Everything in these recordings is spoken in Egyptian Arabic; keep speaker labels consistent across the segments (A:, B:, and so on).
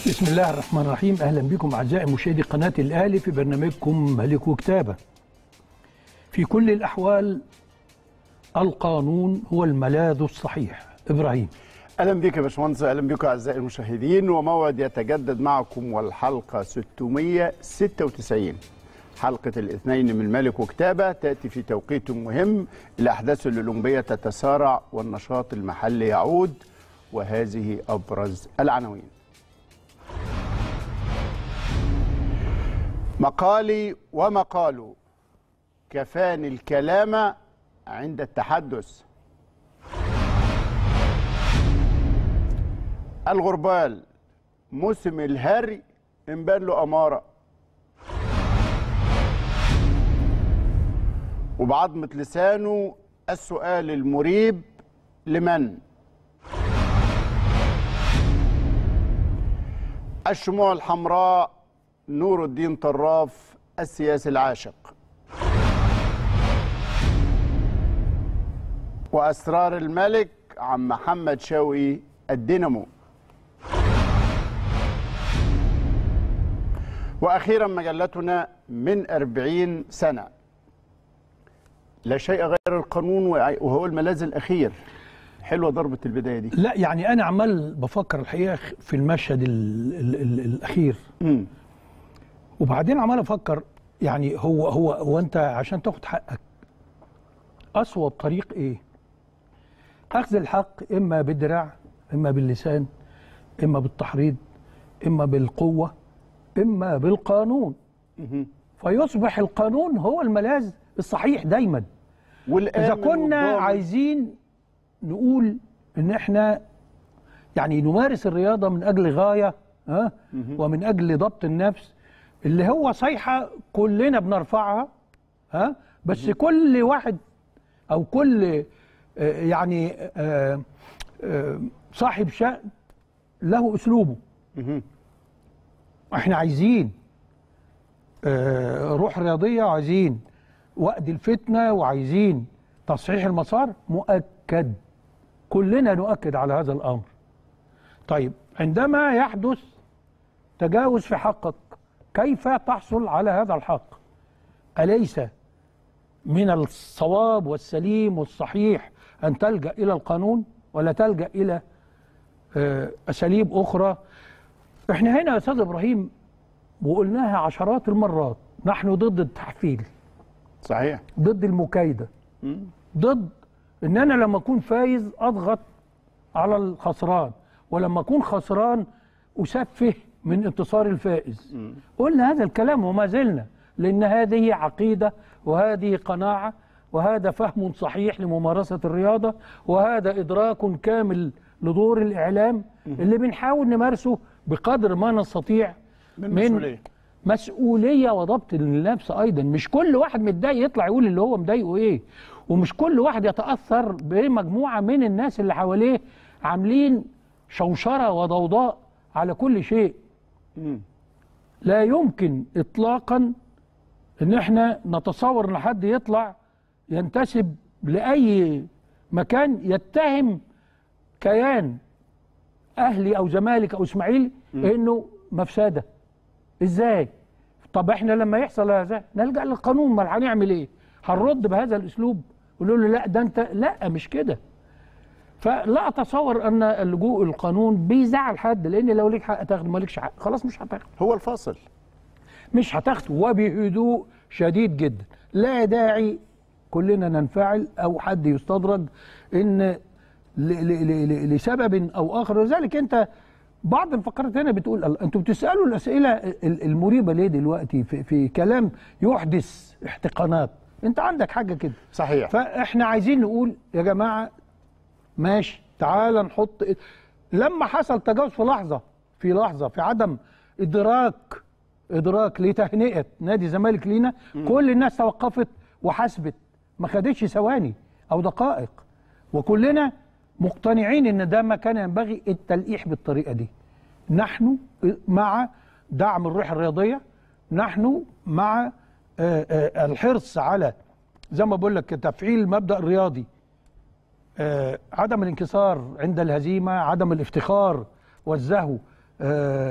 A: بسم الله الرحمن الرحيم اهلا بكم اعزائي مشاهدي قناه الاهلي في برنامجكم ملك وكتابه. في كل الاحوال القانون هو الملاذ الصحيح ابراهيم
B: اهلا بك يا باشمهندس اهلا بكم اعزائي المشاهدين وموعد يتجدد معكم والحلقه 696 حلقه الاثنين من ملك وكتابه تاتي في توقيت مهم الاحداث الاولمبيه تتسارع والنشاط المحلي يعود وهذه ابرز العناوين مقالي ومقال كفاني الكلام عند التحدث الغربال موسم الهري ان بان له اماره وبعظمه لسانه السؤال المريب لمن الشموع الحمراء نور الدين طراف السياسي العاشق واسرار الملك عن محمد شوقي الدينامو واخيرا مجلتنا من أربعين سنه لا شيء غير القانون وهو الملاذ الاخير حلوه ضربه البدايه دي
A: لا يعني انا عمال بفكر الحقيقه في المشهد ال ال ال الاخير
B: امم
A: وبعدين عمال افكر يعني هو هو هو انت عشان تاخد حقك اصوب طريق ايه اخذ الحق اما بالدراع اما باللسان اما بالتحريض اما بالقوه اما بالقانون فيصبح القانون هو الملاذ الصحيح دايما اذا كنا عايزين نقول ان احنا يعني نمارس الرياضه من اجل غايه ها ومن اجل ضبط النفس اللي هو صيحه كلنا بنرفعها ها بس كل واحد او كل آه، يعني آه، آه، صاحب شأن له اسلوبه احنا عايزين آه، روح رياضيه وعايزين وقت الفتنه وعايزين تصحيح المسار مؤكد كلنا نؤكد على هذا الامر طيب عندما يحدث تجاوز في حقك كيف تحصل على هذا الحق اليس من الصواب والسليم والصحيح ان تلجا الى القانون ولا تلجا الى آه، اساليب اخرى احنا هنا يا استاذ ابراهيم وقلناها عشرات المرات نحن ضد التحفيل
B: صحيح
A: ضد المكايده ضد ان انا لما اكون فايز اضغط على الخسران ولما اكون خسران اسفه من انتصار الفائز قلنا هذا الكلام وما زلنا لان هذه عقيده وهذه قناعه وهذا فهم صحيح لممارسه الرياضه وهذا ادراك كامل لدور الاعلام اللي بنحاول نمارسه بقدر ما نستطيع
B: من مسؤولية.
A: مسؤوليه وضبط النفس ايضا مش كل واحد متضايق يطلع يقول اللي هو مضايقه ايه ومش كل واحد يتاثر بمجموعه من الناس اللي حواليه عاملين شوشره وضوضاء على كل شيء لا يمكن اطلاقا ان احنا نتصور ان حد يطلع ينتسب لاي مكان يتهم كيان اهلي او زمالك او اسماعيلي انه مفسده ازاي طب احنا لما يحصل هذا نلجا للقانون ما هنعمل ايه هنرد بهذا الاسلوب ونقول له لا ده انت لا مش كده فلا اتصور ان اللجوء القانون بيزعل حد لان لو ليك حق تاخده مالكش حق خلاص مش هتاخده
B: هو الفاصل
A: مش هتاخده وبهدوء شديد جدا لا داعي كلنا ننفعل او حد يستدرج ان ل- ل- ل- ل- لسبب او اخر ولذلك انت بعض الفقرات هنا بتقول الله انتوا بتسالوا الاسئله ال- المريبه ليه دلوقتي في, في كلام يحدث احتقانات انت عندك حاجه كده
B: صحيح
A: فاحنا عايزين نقول يا جماعه ماشي تعال نحط لما حصل تجاوز في لحظه في لحظه في عدم ادراك ادراك لتهنئه نادي الزمالك لينا كل الناس توقفت وحسبت ما خدتش ثواني او دقائق وكلنا مقتنعين ان ده ما كان ينبغي التلقيح بالطريقه دي نحن مع دعم الروح الرياضيه نحن مع آه، آه، الحرص على زي ما بقول لك تفعيل المبدا الرياضي آه، عدم الانكسار عند الهزيمه عدم الافتخار والزهو آه،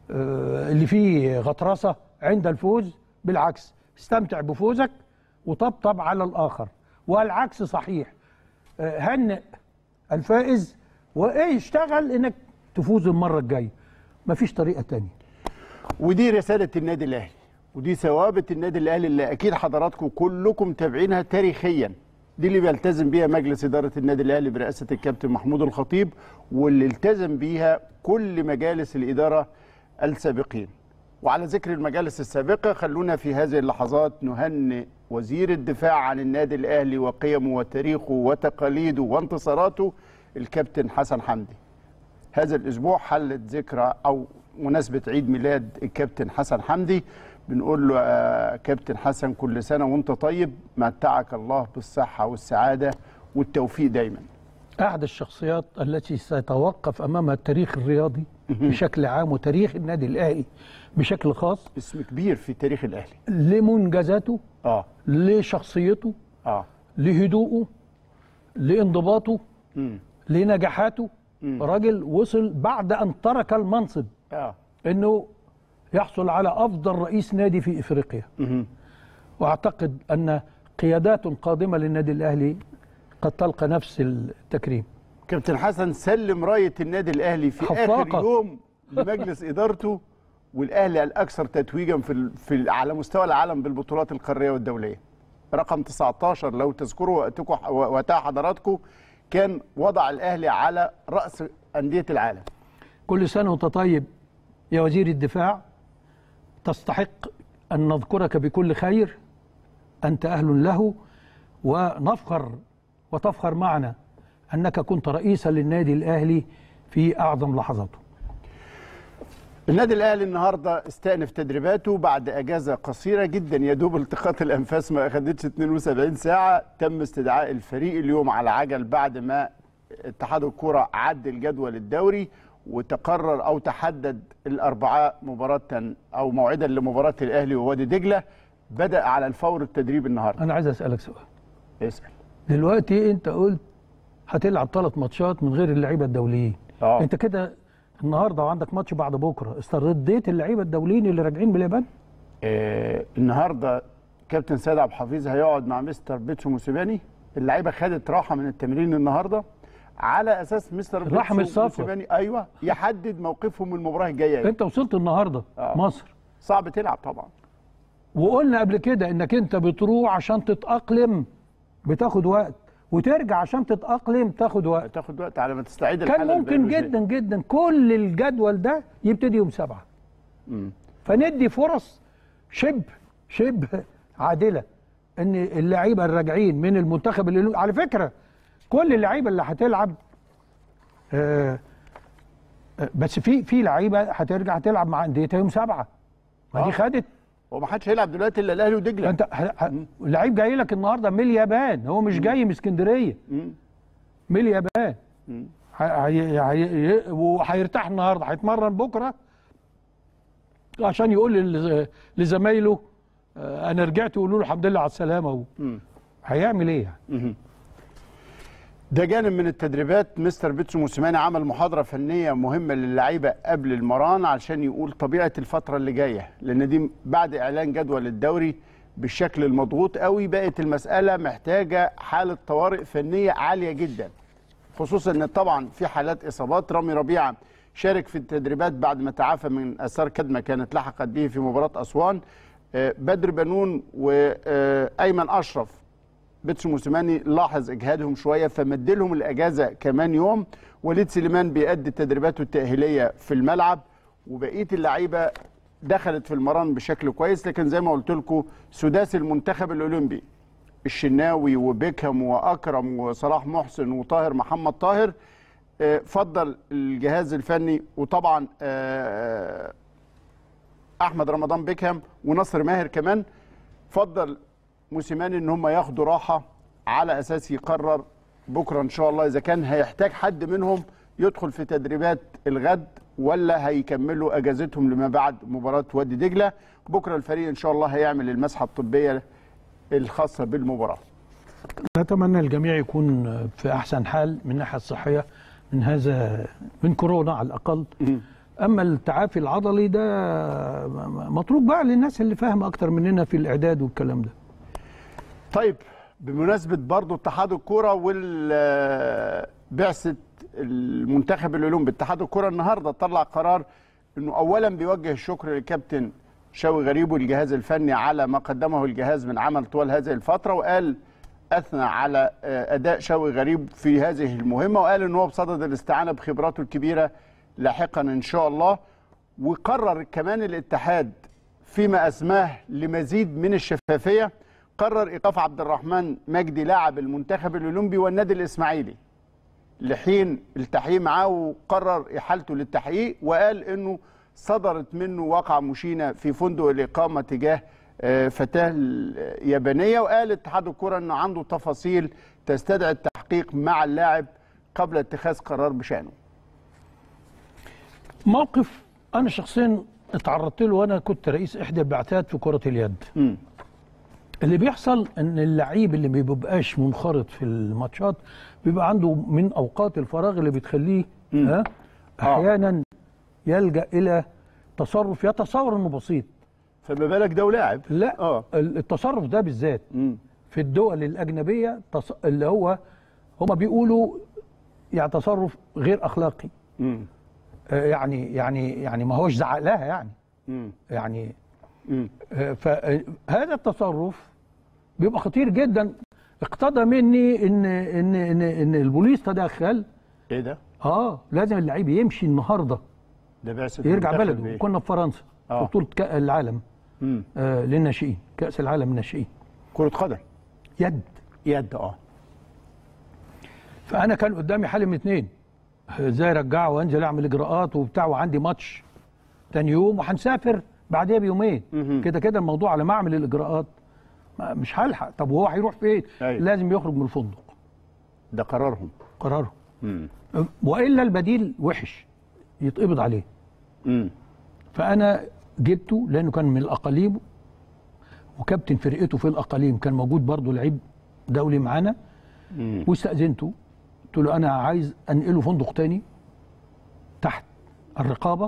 A: آه، اللي فيه غطرسه عند الفوز بالعكس استمتع بفوزك وطبطب على الاخر والعكس صحيح آه، هنئ الفائز وايه اشتغل انك تفوز المره الجايه مفيش طريقه تانية
B: ودي رسالة النادي الأهلي ودي ثوابت النادي الأهلي اللي أكيد حضراتكم كلكم تابعينها تاريخيا دي اللي بيلتزم بيها مجلس إدارة النادي الأهلي برئاسة الكابتن محمود الخطيب واللي التزم بيها كل مجالس الإدارة السابقين وعلى ذكر المجالس السابقة خلونا في هذه اللحظات نهنئ وزير الدفاع عن النادي الأهلي وقيمه وتاريخه وتقاليده وانتصاراته الكابتن حسن حمدي هذا الاسبوع حلت ذكرى او مناسبه عيد ميلاد الكابتن حسن حمدي بنقول له آه كابتن حسن كل سنه وانت طيب متعك الله بالصحه والسعاده والتوفيق دايما
A: احد الشخصيات التي سيتوقف امامها التاريخ الرياضي بشكل عام وتاريخ النادي الاهلي بشكل خاص
B: اسم كبير في تاريخ الاهلي
A: لمنجزاته
B: اه
A: لشخصيته
B: اه
A: لهدوءه لانضباطه
B: مم.
A: لنجاحاته
B: مم.
A: راجل وصل بعد ان ترك المنصب
B: اه
A: انه يحصل على افضل رئيس نادي في افريقيا
B: مهم.
A: واعتقد ان قيادات قادمه للنادي الاهلي قد تلقى نفس التكريم
B: كابتن حسن سلم رايه النادي الاهلي في اخر
A: خفاقة.
B: يوم لمجلس ادارته والاهلي الاكثر تتويجا في ال- في ال- على مستوى العالم بالبطولات القاريه والدوليه رقم 19 لو تذكروا وقتكم وقتها حضراتكم كان وضع الاهلي على راس انديه العالم
A: كل سنه وانت طيب يا وزير الدفاع تستحق ان نذكرك بكل خير انت اهل له ونفخر وتفخر معنا انك كنت رئيسا للنادي الاهلي في اعظم لحظاته
B: النادي الاهلي النهارده استأنف تدريباته بعد اجازه قصيره جدا يا دوب التقاط الانفاس ما اخدتش 72 ساعه تم استدعاء الفريق اليوم على عجل بعد ما اتحاد الكره عدل جدول الدوري وتقرر او تحدد الاربعاء مباراه او موعدا لمباراه الاهلي ووادي دجله بدا على الفور التدريب النهارده
A: انا عايز اسالك سؤال
B: اسال
A: دلوقتي انت قلت هتلعب ثلاث ماتشات من غير اللعيبه الدوليين
B: اه
A: انت كده النهارده وعندك ماتش بعد بكره استرديت اللعيبه الدوليين اللي راجعين من اليابان
B: آه النهارده كابتن سيد عبد الحفيظ هيقعد مع مستر بيتسو موسيباني اللعيبه خدت راحه من التمرين النهارده على اساس مستر
A: راحة من
B: بيتسو
A: السفر.
B: موسيباني ايوه يحدد موقفهم من المباراه الجايه إيه.
A: انت وصلت النهارده
B: آه.
A: مصر
B: صعب تلعب طبعا
A: وقلنا قبل كده انك انت بتروح عشان تتاقلم بتاخد وقت وترجع عشان تتاقلم تاخد وقت
B: تاخد وقت على ما تستعيد
A: كان
B: الحاله
A: ممكن
B: البيولوجية.
A: جدا جدا كل الجدول ده يبتدي يوم سبعة
B: مم.
A: فندي فرص شبه شبه عادله ان اللعيبه الراجعين من المنتخب اللي على فكره كل اللعيبه اللي هتلعب آه، آه، بس في في لعيبه هترجع تلعب مع انديتها يوم سبعة ما
B: آه.
A: دي خدت
B: هو ما حدش هيلعب دلوقتي الا الاهلي ودجله
A: انت ه- ه- اللعيب جاي لك النهارده من اليابان هو مش جاي من اسكندريه
B: مم.
A: من اليابان
B: مم.
A: ه- هي- هي- وهيرتاح النهارده هيتمرن بكره عشان يقول لل- لزمايله آه، انا رجعت يقولوا له الحمد لله على السلامه و-
B: مم.
A: هيعمل ايه يعني؟
B: مهم. ده جانب من التدريبات مستر بيتسو موسيماني عمل محاضرة فنية مهمة للعيبة قبل المران علشان يقول طبيعة الفترة اللي جاية لأن دي بعد إعلان جدول الدوري بالشكل المضغوط قوي بقت المسألة محتاجة حالة طوارئ فنية عالية جدا خصوصا ان طبعا في حالات اصابات رامي ربيعه شارك في التدريبات بعد ما تعافى من اثار كدمه كانت لحقت به في مباراه اسوان آه، بدر بنون وايمن اشرف بيتسو موسيماني لاحظ اجهادهم شويه فمد لهم الاجازه كمان يوم وليد سليمان بيأدي تدريباته التاهيليه في الملعب وبقيه اللعيبه دخلت في المران بشكل كويس لكن زي ما قلت لكم سداسي المنتخب الاولمبي الشناوي وبيكهام واكرم وصلاح محسن وطاهر محمد طاهر آه، فضل الجهاز الفني وطبعا آه، احمد رمضان بيكهام ونصر ماهر كمان فضل موسيماني ان هم ياخدوا راحه على اساس يقرر بكره ان شاء الله اذا كان هيحتاج حد منهم يدخل في تدريبات الغد ولا هيكملوا اجازتهم لما بعد مباراه وادي دجله بكره الفريق ان شاء الله هيعمل المسحه الطبيه الخاصه بالمباراه
A: نتمنى الجميع يكون في احسن حال من الناحيه الصحيه من هذا من كورونا على الاقل اما التعافي العضلي ده م- م- مطلوب بقى للناس اللي فاهمه اكتر مننا في الاعداد والكلام ده
B: طيب بمناسبة برضو اتحاد الكرة والبعثة المنتخب العلوم باتحاد الكرة النهاردة طلع قرار انه اولا بيوجه الشكر للكابتن شوقي غريب والجهاز الفني على ما قدمه الجهاز من عمل طوال هذه الفترة وقال اثنى على آه، اداء شوقي غريب في هذه المهمة وقال ان هو بصدد الاستعانة بخبراته الكبيرة لاحقا ان شاء الله وقرر كمان الاتحاد فيما اسماه لمزيد من الشفافيه قرر ايقاف عبد الرحمن مجدي لاعب المنتخب الاولمبي والنادي الاسماعيلي لحين التحقيق معاه وقرر احالته للتحقيق وقال انه صدرت منه واقعه مشينه في فندق الاقامه تجاه آه، فتاه يابانيه وقال اتحاد الكره انه عنده تفاصيل تستدعي التحقيق مع اللاعب قبل اتخاذ قرار بشانه
A: موقف انا شخصيا اتعرضت له وانا كنت رئيس احدى البعثات في كره اليد
B: مم.
A: اللي بيحصل ان اللعيب اللي ما بيبقاش منخرط في الماتشات بيبقى عنده من اوقات الفراغ اللي بتخليه ها احيانا يلجا الى تصرف يتصور انه بسيط
B: فما بالك ده ولاعب
A: لا
B: اه
A: التصرف ده بالذات
B: مم.
A: في الدول الاجنبيه تص... اللي هو هما بيقولوا يعني تصرف غير اخلاقي
B: مم.
A: آه، يعني يعني يعني ما هوش زعق لها يعني
B: مم.
A: يعني
B: مم.
A: آه، فهذا التصرف بيبقى خطير جدا اقتضى مني ان ان ان, إن البوليس تدخل
B: ايه ده؟
A: اه لازم اللعيب يمشي النهارده
B: ده بعثة
A: يرجع
B: المنتخب
A: بلده
B: إيه؟
A: كنا في فرنسا
B: آه.
A: في بطوله كأس العالم
B: مم.
A: آه للناشئين كاس العالم للناشئين
B: كرة قدم
A: يد
B: يد اه
A: فانا كان قدامي حل من اتنين ازاي ارجعه وانزل اعمل اجراءات وبتاع وعندي ماتش تاني يوم وهنسافر بعدها بيومين
B: مهم.
A: كده كده الموضوع على ما اعمل الاجراءات ما- مش هلحق طب وهو هيروح فين
B: أيوة.
A: لازم يخرج من الفندق
B: ده قرارهم
A: قراره
B: مم.
A: والا البديل وحش يتقبض عليه
B: مم.
A: فانا جبته لانه كان من الاقاليم وكابتن فرقته في الاقاليم كان موجود برضه لعيب دولي معانا
B: مم.
A: واستاذنته قلت له انا عايز انقله فندق تاني تحت الرقابه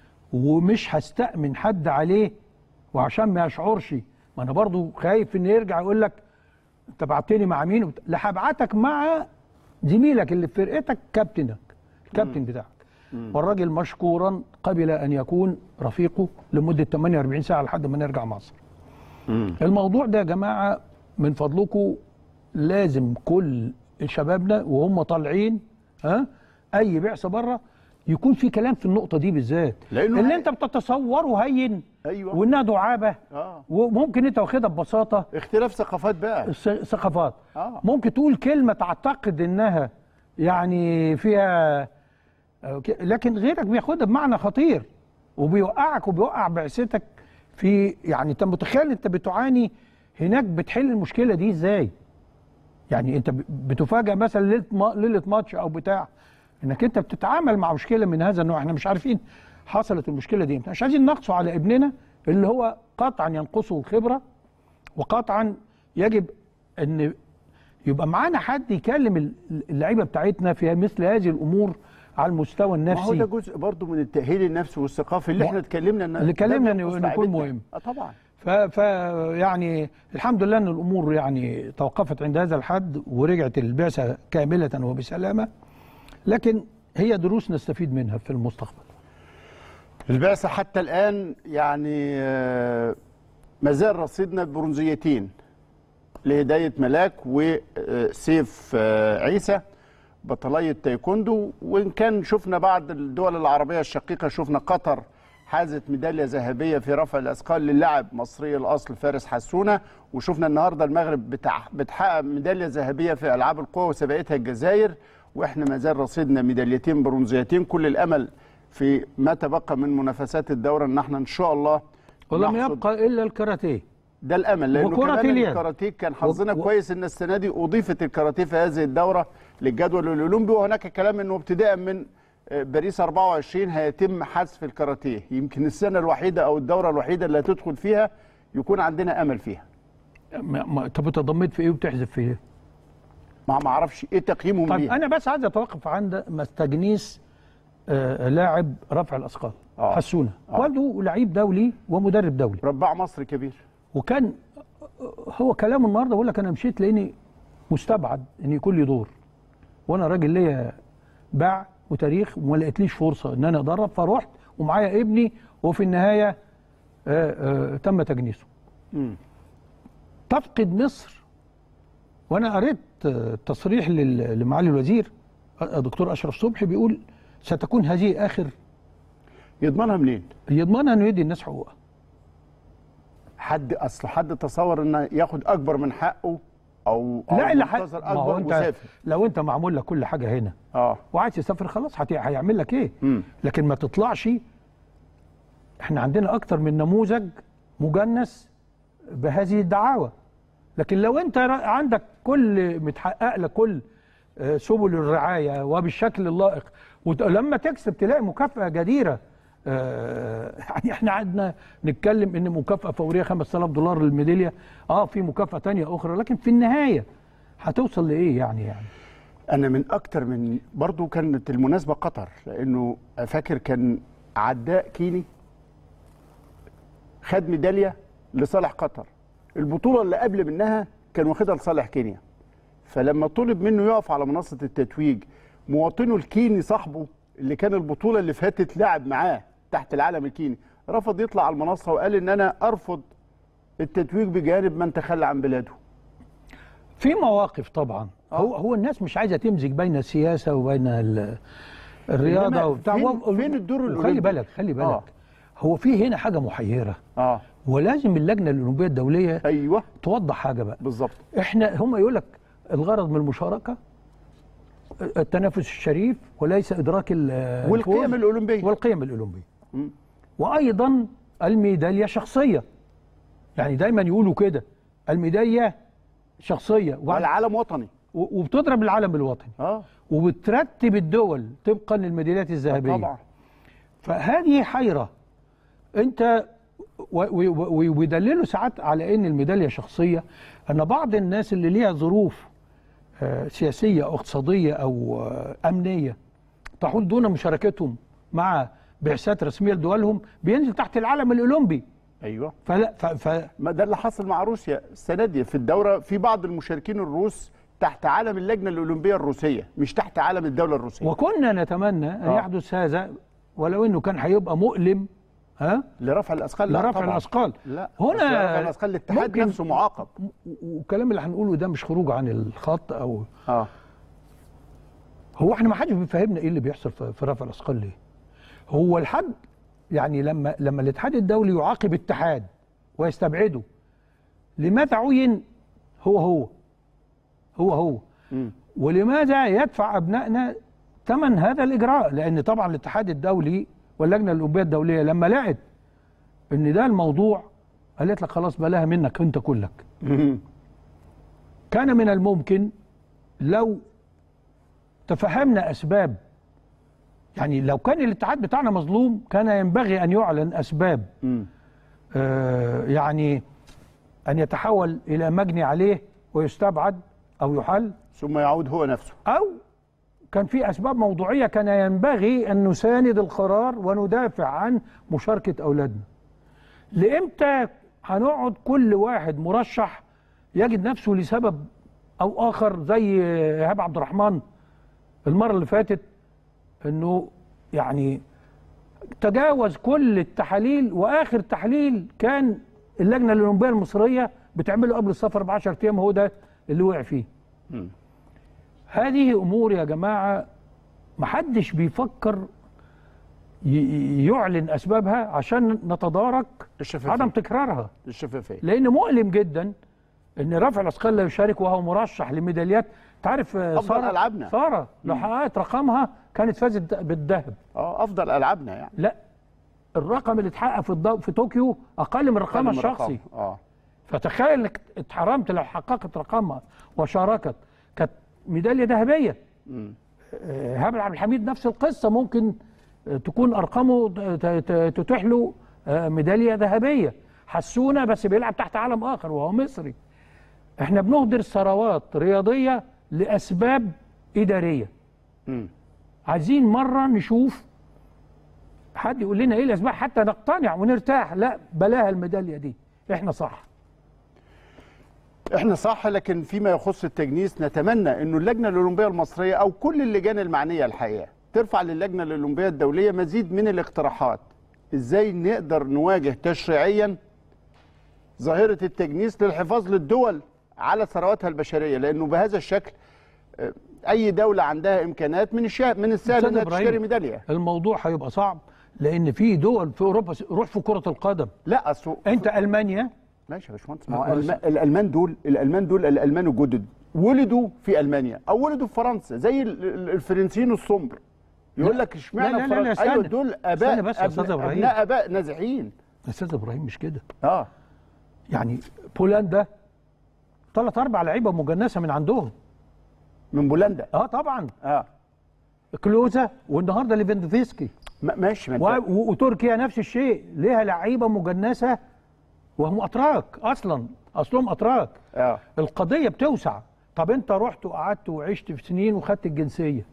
A: ومش هستأمن حد عليه وعشان ما يشعرش ما انا برضو خايف ان يرجع يقول لك انت بعتني مع مين وبت- لا هبعتك مع زميلك اللي في فرقتك كابتنك الكابتن بتاعك والراجل مشكورا قبل ان يكون رفيقه لمده 48 ساعه لحد ما نرجع مصر
B: مم.
A: الموضوع ده يا جماعه من فضلكم لازم كل شبابنا وهم طالعين ها اي بعثه بره يكون في كلام في النقطه دي بالذات
B: لأنه
A: اللي
B: هي-
A: انت بتتصوره هين
B: أيوة.
A: وانها دعابه
B: اه
A: وممكن انت واخدها ببساطه
B: اختلاف ثقافات بقى
A: الث- ثقافات
B: آه.
A: ممكن تقول كلمه تعتقد انها يعني فيها آه، ك- لكن غيرك بياخدها بمعنى خطير وبيوقعك وبيوقع بعثتك في يعني انت متخيل انت بتعاني هناك بتحل المشكله دي ازاي يعني انت ب- بتفاجئ مثلا ليله ما- ليله ماتش او بتاع انك انت بتتعامل مع مشكله من هذا النوع احنا مش عارفين حصلت المشكله دي امتى مش عايزين نقصه على ابننا اللي هو قطعا ينقصه الخبره وقطعا يجب ان يبقى معانا حد يكلم ال- اللعيبه بتاعتنا في مثل هذه الامور على المستوى
B: ما هو
A: النفسي
B: ده جزء برضه من التأهيل النفسي والثقافي اللي
A: ما-
B: احنا اتكلمنا ان
A: اللي اتكلمنا
B: ده
A: إنه-
B: بيخص
A: إنه يكون
B: لعيبتنا.
A: مهم.
B: اه طبعا
A: ف, ف يعني الحمد لله ان الامور يعني توقفت عند هذا الحد ورجعت البعثه كامله وبسلامه لكن هي دروس نستفيد منها في المستقبل
B: البعثة حتى الآن يعني آه، ما زال رصيدنا برونزيتين لهداية ملاك وسيف آه، عيسى بطلية تايكوندو وإن كان شفنا بعض الدول العربية الشقيقة شفنا قطر حازت ميدالية ذهبية في رفع الأثقال للاعب مصري الأصل فارس حسونة وشفنا النهاردة المغرب بتع- بتحقق ميدالية ذهبية في ألعاب القوى وسبقتها الجزائر وإحنا ما زال رصيدنا ميداليتين برونزيتين كل الأمل في ما تبقى من منافسات الدورة إن احنا إن شاء الله
A: ولم
B: نحصد
A: يبقى الا الكاراتيه
B: ده الامل لانه
A: وكرة
B: كمان
A: اليد.
B: الكاراتيه كان حظنا
A: و- و-
B: كويس ان السنه دي اضيفت الكاراتيه في هذه الدوره للجدول الاولمبي وهناك كلام انه ابتداء من آه، باريس 24 هيتم حذف الكاراتيه يمكن السنه الوحيده او الدوره الوحيده اللي هتدخل فيها يكون عندنا امل فيها
A: ما- ما- طب انت ضميت في ايه وبتحذف في ايه؟
B: ما ما اعرفش ايه تقييمهم
A: طيب
B: ليها
A: انا بس عايز اتوقف عند ما استجنيس آه لاعب رفع الاثقال
B: آه.
A: حسونه
B: آه.
A: والده لعيب دولي ومدرب دولي
B: رباع مصر كبير
A: وكان هو كلامه النهارده بقول لك انا مشيت لاني مستبعد ان يكون لي دور وانا راجل ليا باع وتاريخ وما لقيتليش فرصه ان انا ادرب فروحت ومعايا ابني وفي النهايه آه آه تم تجنيسه
B: مم.
A: تفقد مصر وانا قريت آه، تصريح لل- لمعالي الوزير آه، دكتور اشرف صبحي بيقول ستكون هذه اخر
B: يضمنها منين؟
A: يضمنها انه يدي الناس حقوقها
B: حد اصل حد تصور انه ياخد اكبر من حقه او أو
A: لا الا حق
B: منتظر
A: ما هو
B: اكبر
A: انت
B: وسافر
A: لو انت معمول لك كل حاجه هنا
B: اه
A: وعايز تسافر خلاص هت- هيعمل لك ايه
B: مم.
A: لكن ما تطلعش احنا عندنا اكتر من نموذج مجنس بهذه الدعاوى لكن لو انت را- عندك كل متحقق لك كل آه، سبل الرعايه وبالشكل اللائق ولما تكسب تلاقي مكافاه جديره آه، يعني احنا قعدنا نتكلم ان مكافاه فوريه 5000 دولار للميداليه اه في مكافاه تانية اخرى لكن في النهايه هتوصل لايه يعني يعني
B: انا من اكتر من برضو كانت المناسبه قطر لانه فاكر كان عداء كيني خد ميداليه لصالح قطر البطوله اللي قبل منها كان واخدها لصالح كينيا فلما طلب منه يقف على منصه التتويج مواطنه الكيني صاحبه اللي كان البطوله اللي فاتت لعب معاه تحت العلم الكيني رفض يطلع على المنصه وقال ان انا ارفض التتويج بجانب من تخلى عن بلاده
A: في مواقف طبعا هو هو الناس مش عايزه تمزج بين السياسه وبين ال- الرياضه
B: إنما
A: وبتاع
B: فين-
A: و-
B: فين الدور
A: وخلي
B: الأولمبي؟
A: بالك خلي بالك
B: آه.
A: هو في هنا حاجه محيره
B: اه
A: ولازم اللجنه الاولمبيه الدوليه
B: ايوه
A: توضح حاجه بقى
B: بالظبط
A: احنا هم يقول لك الغرض من المشاركه التنافس الشريف وليس ادراك ال-
B: والقيم
A: الفوز
B: الأولمبية.
A: والقيم الاولمبيه
B: مم.
A: وايضا الميداليه شخصيه يعني دايما يقولوا كده الميداليه شخصيه وبعد-
B: والعالم وطني
A: و- وبتضرب العلم الوطني
B: اه
A: وبترتب الدول طبقا للميداليات الذهبيه
B: طبعا
A: فهذه حيره انت و- و- و- ويدللوا ساعات على ان الميداليه شخصيه ان بعض الناس اللي ليها ظروف آه، سياسيه او اقتصاديه او آه، امنيه تحول دون مشاركتهم مع بعثات رسميه لدولهم بينزل تحت العلم الاولمبي
B: ايوه
A: فلا ف ف
B: ما ده اللي حصل مع روسيا السنه دي في الدوره في بعض المشاركين الروس تحت علم اللجنه الاولمبيه الروسيه مش تحت علم الدوله الروسيه
A: وكنا نتمنى ان
B: آه.
A: يحدث هذا ولو انه كان هيبقى مؤلم ها
B: لرفع الاثقال لا
A: لرفع
B: طبعاً.
A: الاثقال
B: لا
A: هنا
B: بس رفع الاثقال الاتحاد
A: ممكن-
B: نفسه معاقب
A: و- والكلام اللي هنقوله ده مش خروج عن الخط او
B: اه
A: هو احنا ما حدش بيفهمنا ايه اللي بيحصل في في رفع الاثقال ليه هو الحد يعني لما لما الاتحاد الدولي يعاقب اتحاد ويستبعده لماذا عين هو هو هو هو
B: مم.
A: ولماذا يدفع ابنائنا ثمن هذا الاجراء لان طبعا الاتحاد الدولي واللجنه الاولمبيه الدوليه لما لقت ان ده الموضوع قالت لك خلاص بلاها منك انت كلك
B: مم.
A: كان من الممكن لو تفهمنا اسباب يعني لو كان الاتحاد بتاعنا مظلوم كان ينبغي ان يعلن اسباب
B: مم.
A: آه يعني ان يتحول الى مجني عليه ويستبعد او يحل
B: ثم يعود هو نفسه
A: او كان في اسباب موضوعيه كان ينبغي ان نساند القرار وندافع عن مشاركه اولادنا لامتى هنقعد كل واحد مرشح يجد نفسه لسبب او اخر زي ايهاب عبد الرحمن المره اللي فاتت انه يعني تجاوز كل التحاليل واخر تحليل كان اللجنه الاولمبيه المصريه بتعمله قبل السفر ب 10 ايام هو ده اللي وقع فيه
B: مم.
A: هذه امور يا جماعه محدش بيفكر ي- يعلن اسبابها عشان نتدارك
B: الشفافية.
A: عدم تكرارها
B: الشفافيه
A: لان مؤلم جدا ان رافع الاثقال لا يشارك وهو مرشح لميداليات تعرف آه،
B: أفضل
A: ساره
B: ألعابنا.
A: ساره لو حققت رقمها كانت فازت بالذهب
B: اه افضل العابنا يعني
A: لا الرقم اللي اتحقق في الضوء في طوكيو اقل من رقمها
B: أقل من
A: الشخصي
B: رقم. اه
A: فتخيل انك اتحرمت لو حققت رقمها وشاركت كانت ميداليه ذهبيه
B: مم.
A: آه، هاب عبد الحميد نفس القصه ممكن آه، تكون ارقامه ت- ت- تتيح له آه، ميداليه ذهبيه حسونه بس بيلعب تحت علم اخر وهو مصري احنا بنهدر ثروات رياضيه لاسباب اداريه
B: مم.
A: عايزين مره نشوف حد يقول لنا ايه الاسباب حتى نقتنع ونرتاح لا بلاها الميداليه دي احنا صح
B: احنا صح لكن فيما يخص التجنيس نتمنى انه اللجنه الاولمبيه المصريه او كل اللجان المعنيه الحقيقه ترفع للجنه الاولمبيه الدوليه مزيد من الاقتراحات ازاي نقدر نواجه تشريعيا ظاهره التجنيس للحفاظ للدول على ثرواتها البشريه لانه بهذا الشكل آه، اي دوله عندها امكانات من الشا... من السهل
A: أستاذ
B: انها
A: إبراهيم،
B: تشتري ميداليه
A: الموضوع هيبقى صعب لان في دول في اوروبا روح في كره القدم
B: لا اصل
A: انت المانيا
B: ماشي يا باشمهندس ما هو
A: آه،
B: الم- الالمان دول الالمان دول الالمان الجدد ولدوا في المانيا او ولدوا في فرنسا زي ال- ال- الفرنسيين السمر يقول
A: لا.
B: لك اشمعنى
A: لا، لا، لا، لا،
B: فرنسا؟ ايوه
A: استنى.
B: دول اباء
A: استنى بس يا أستاذ
B: أبناء-
A: إبراهيم.
B: ابناء اباء نازحين
A: استاذ ابراهيم مش كده
B: اه
A: يعني بولندا ثلاث اربع لعيبه مجنسه من عندهم
B: من بولندا
A: اه طبعا
B: اه
A: كلوزا والنهارده ليفاندوفسكي
B: ما- ماشي ما
A: و-
B: انت
A: و- وتركيا نفس الشيء ليها لعيبه مجنسه وهم اتراك اصلا اصلهم اتراك
B: اه
A: القضيه بتوسع طب انت رحت وقعدت وعشت في سنين وخدت الجنسيه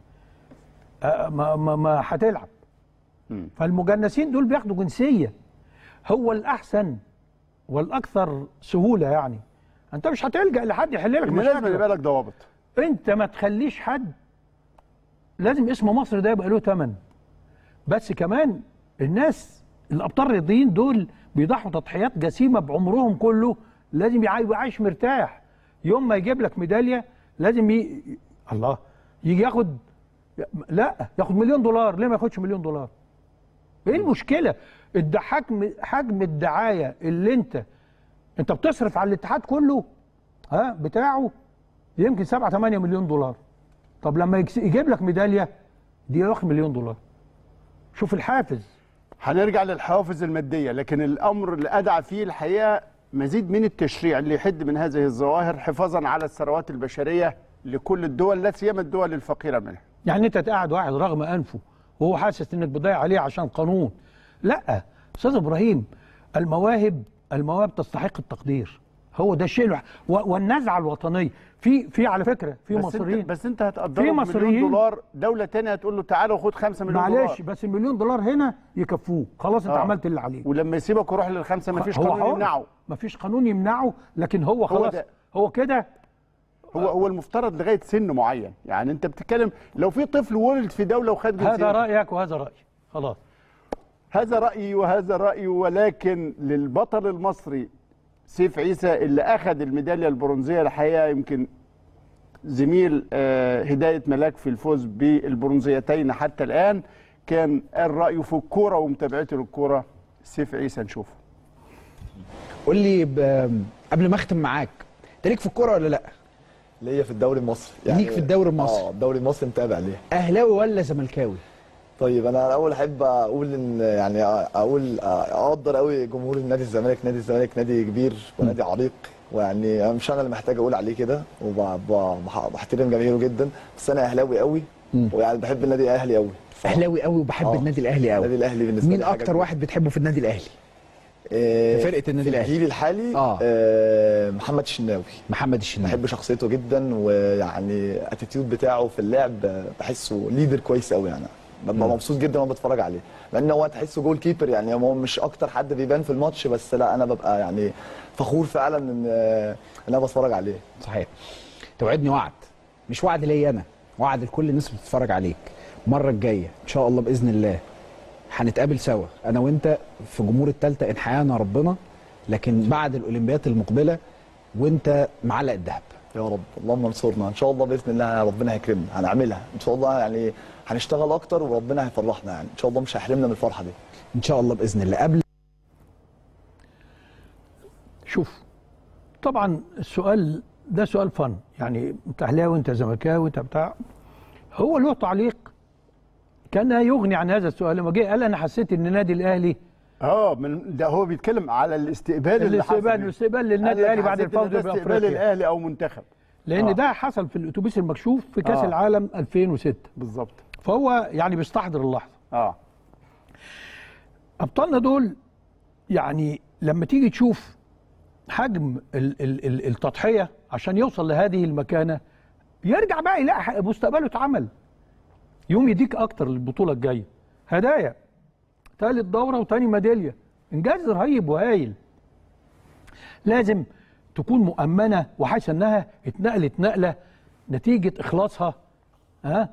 A: آه، ما ما ما هتلعب
B: مم.
A: فالمجنسين دول بياخدوا جنسيه هو الاحسن والاكثر سهوله يعني انت مش هتلجا لحد يحل لك
B: إن لازم
A: مشاكلك
B: يبقى لك ضوابط
A: انت ما تخليش حد لازم اسم مصر ده يبقى له ثمن بس كمان الناس الابطال الرياضيين دول بيضحوا تضحيات جسيمه بعمرهم كله لازم يع- يبقى عايش مرتاح يوم ما يجيب لك ميداليه لازم ي... الله يجي ياخد لا ياخد مليون دولار ليه ما ياخدش مليون دولار ايه المشكله الد- حجم حجم الدعايه اللي انت انت بتصرف على الاتحاد كله ها بتاعه يمكن 7 8 مليون دولار طب لما يكس- يجيب لك ميداليه دي واخد مليون دولار شوف الحافز
B: هنرجع للحوافز الماديه لكن الامر اللي ادعى فيه الحقيقه مزيد من التشريع اللي يحد من هذه الظواهر حفاظا على الثروات البشريه لكل الدول لا سيما الدول الفقيره منها
A: يعني انت تقعد واحد رغم انفه وهو حاسس انك بتضيع عليه عشان قانون لا استاذ ابراهيم المواهب المواهب تستحق التقدير هو ده الشيء الوح... و... والنزعه الوطنيه في في على فكره في
B: بس
A: مصريين
B: انت بس انت هتقدره
A: في
B: بمليون
A: مصريين-
B: دولار دوله تانية هتقول له تعالى وخد 5 مليون
A: معلش
B: دولار
A: بس المليون دولار هنا يكفوه خلاص انت
B: آه.
A: عملت اللي عليك
B: ولما يسيبك ويروح للخمسه مفيش
A: هو
B: قانون
A: حر.
B: يمنعه
A: مفيش قانون يمنعه لكن هو خلاص
B: ده.
A: هو كده
B: هو هو المفترض لغايه سن معين يعني انت بتتكلم لو في طفل ولد في دوله وخد جنسيه
A: هذا رايك وهذا رايي خلاص
B: هذا رايي وهذا رايي ولكن للبطل المصري سيف عيسى اللي اخذ الميداليه البرونزيه الحقيقه يمكن زميل آه، هدايه ملاك في الفوز بالبرونزيتين حتى الان كان قال رايه في الكوره ومتابعته للكوره سيف عيسى نشوفه
C: قول لي ب- قبل ما اختم معاك انت ليك في الكوره ولا لا
D: ليا في الدوري المصري
C: ليك في الدوري المصري.
D: اه الدوري المصري متابع ليه
C: اهلاوي ولا زملكاوي
D: طيب انا الاول احب اقول ان يعني اقول اقدر قوي جمهور النادي الزمالك نادي الزمالك نادي كبير ونادي عريق ويعني مش انا اللي محتاج اقول عليه كده وبحترم جماهيره جدا بس انا اهلاوي قوي ويعني بحب النادي الاهلي قوي
C: اهلاوي قوي وبحب
D: آه.
C: النادي الاهلي قوي
D: النادي الاهلي بالنسبه
C: مين
D: لي حاجة
C: اكتر
D: كبيرة.
C: واحد بتحبه في النادي الاهلي
D: آه،
C: في فرقة النادي
D: في
C: الأهلي.
D: الجيل الحالي
C: آه.
D: آه، محمد الشناوي
C: محمد الشناوي
D: بحب شخصيته جدا ويعني اتيتيود بتاعه في اللعب آه، بحسه ليدر كويس قوي يعني ببقى مبسوط جدا وانا بتفرج عليه لان هو تحسه جول كيبر يعني هو مش اكتر حد بيبان في الماتش بس لا انا ببقى يعني فخور فعلا ان آه، ان انا بتفرج عليه
C: صحيح توعدني وعد مش وعد ليا انا وعد لكل الناس اللي بتتفرج عليك المره الجايه ان شاء الله باذن الله هنتقابل سوا انا وانت في جمهور التالتة ان حيانا ربنا لكن بعد الاولمبيات المقبله وانت معلق الذهب
D: يا رب اللهم انصرنا ان شاء الله باذن الله ربنا هيكرمنا هنعملها ان شاء الله يعني هنشتغل اكتر وربنا هيفرحنا يعني ان شاء الله مش هيحرمنا من الفرحه دي
C: ان شاء الله باذن الله قبل
A: شوف طبعا السؤال ده سؤال فن يعني انت اهلاوي انت زملكاوي انت بتاع هو له تعليق كان يغني عن هذا السؤال لما جه قال انا حسيت ان النادي الاهلي
B: اه من ده هو بيتكلم على الاستقبال اللي حصل
A: الاستقبال الاستقبال للنادي الاهلي بعد الفوز
B: باستقبال
A: بافريقيا
B: الاهلي او منتخب
A: لان
B: آه.
A: ده حصل في الاتوبيس المكشوف في كاس
B: آه.
A: العالم 2006
B: بالظبط
A: فهو يعني بيستحضر اللحظه
B: اه
A: ابطالنا دول يعني لما تيجي تشوف حجم ال- ال- ال- التضحيه عشان يوصل لهذه المكانه يرجع بقى يلاقي ح- مستقبله اتعمل يوم يديك اكتر للبطوله الجايه هدايا ثالث دوره وتاني ميداليه انجاز رهيب وهايل لازم تكون مؤمنه وحاسه انها اتنقلت نقله نتيجه اخلاصها ها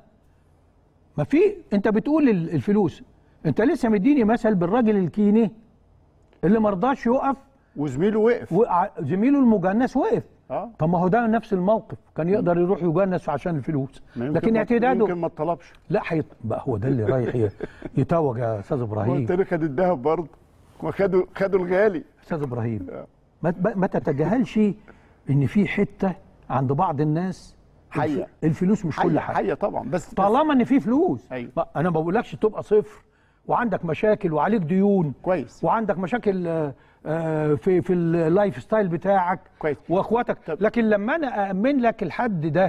A: ما في انت بتقول ال- الفلوس انت لسه مديني مثل بالراجل الكيني اللي ما رضاش يقف
B: وزميله وقف
A: وقع- زميله المجنس وقف
B: اه
A: طب ما هو ده نفس الموقف كان يقدر يروح يجنس عشان الفلوس
B: ما يمكن
A: لكن
B: ما-
A: اعتداده
B: يمكن ما اتطلبش
A: لا حيط بقى هو ده اللي رايح ي- يتوج يا استاذ ابراهيم
B: والتاني خد الذهب برضه وخدوا خدوا الغالي
A: استاذ ابراهيم ما, ما تتجاهلش ان في حته عند بعض الناس
B: حقيقة.
A: الف- الفلوس مش كل
B: حقيقة
A: حاجه
B: حقيقة طبعا بس بس
A: طالما ان في فلوس
B: أيوة.
A: ما- انا ما بقولكش تبقى صفر وعندك مشاكل وعليك ديون
B: كويس
A: وعندك مشاكل آه، آه، في في اللايف ستايل بتاعك
B: كويس.
A: واخواتك
B: طب-
A: لكن لما انا اامن لك الحد ده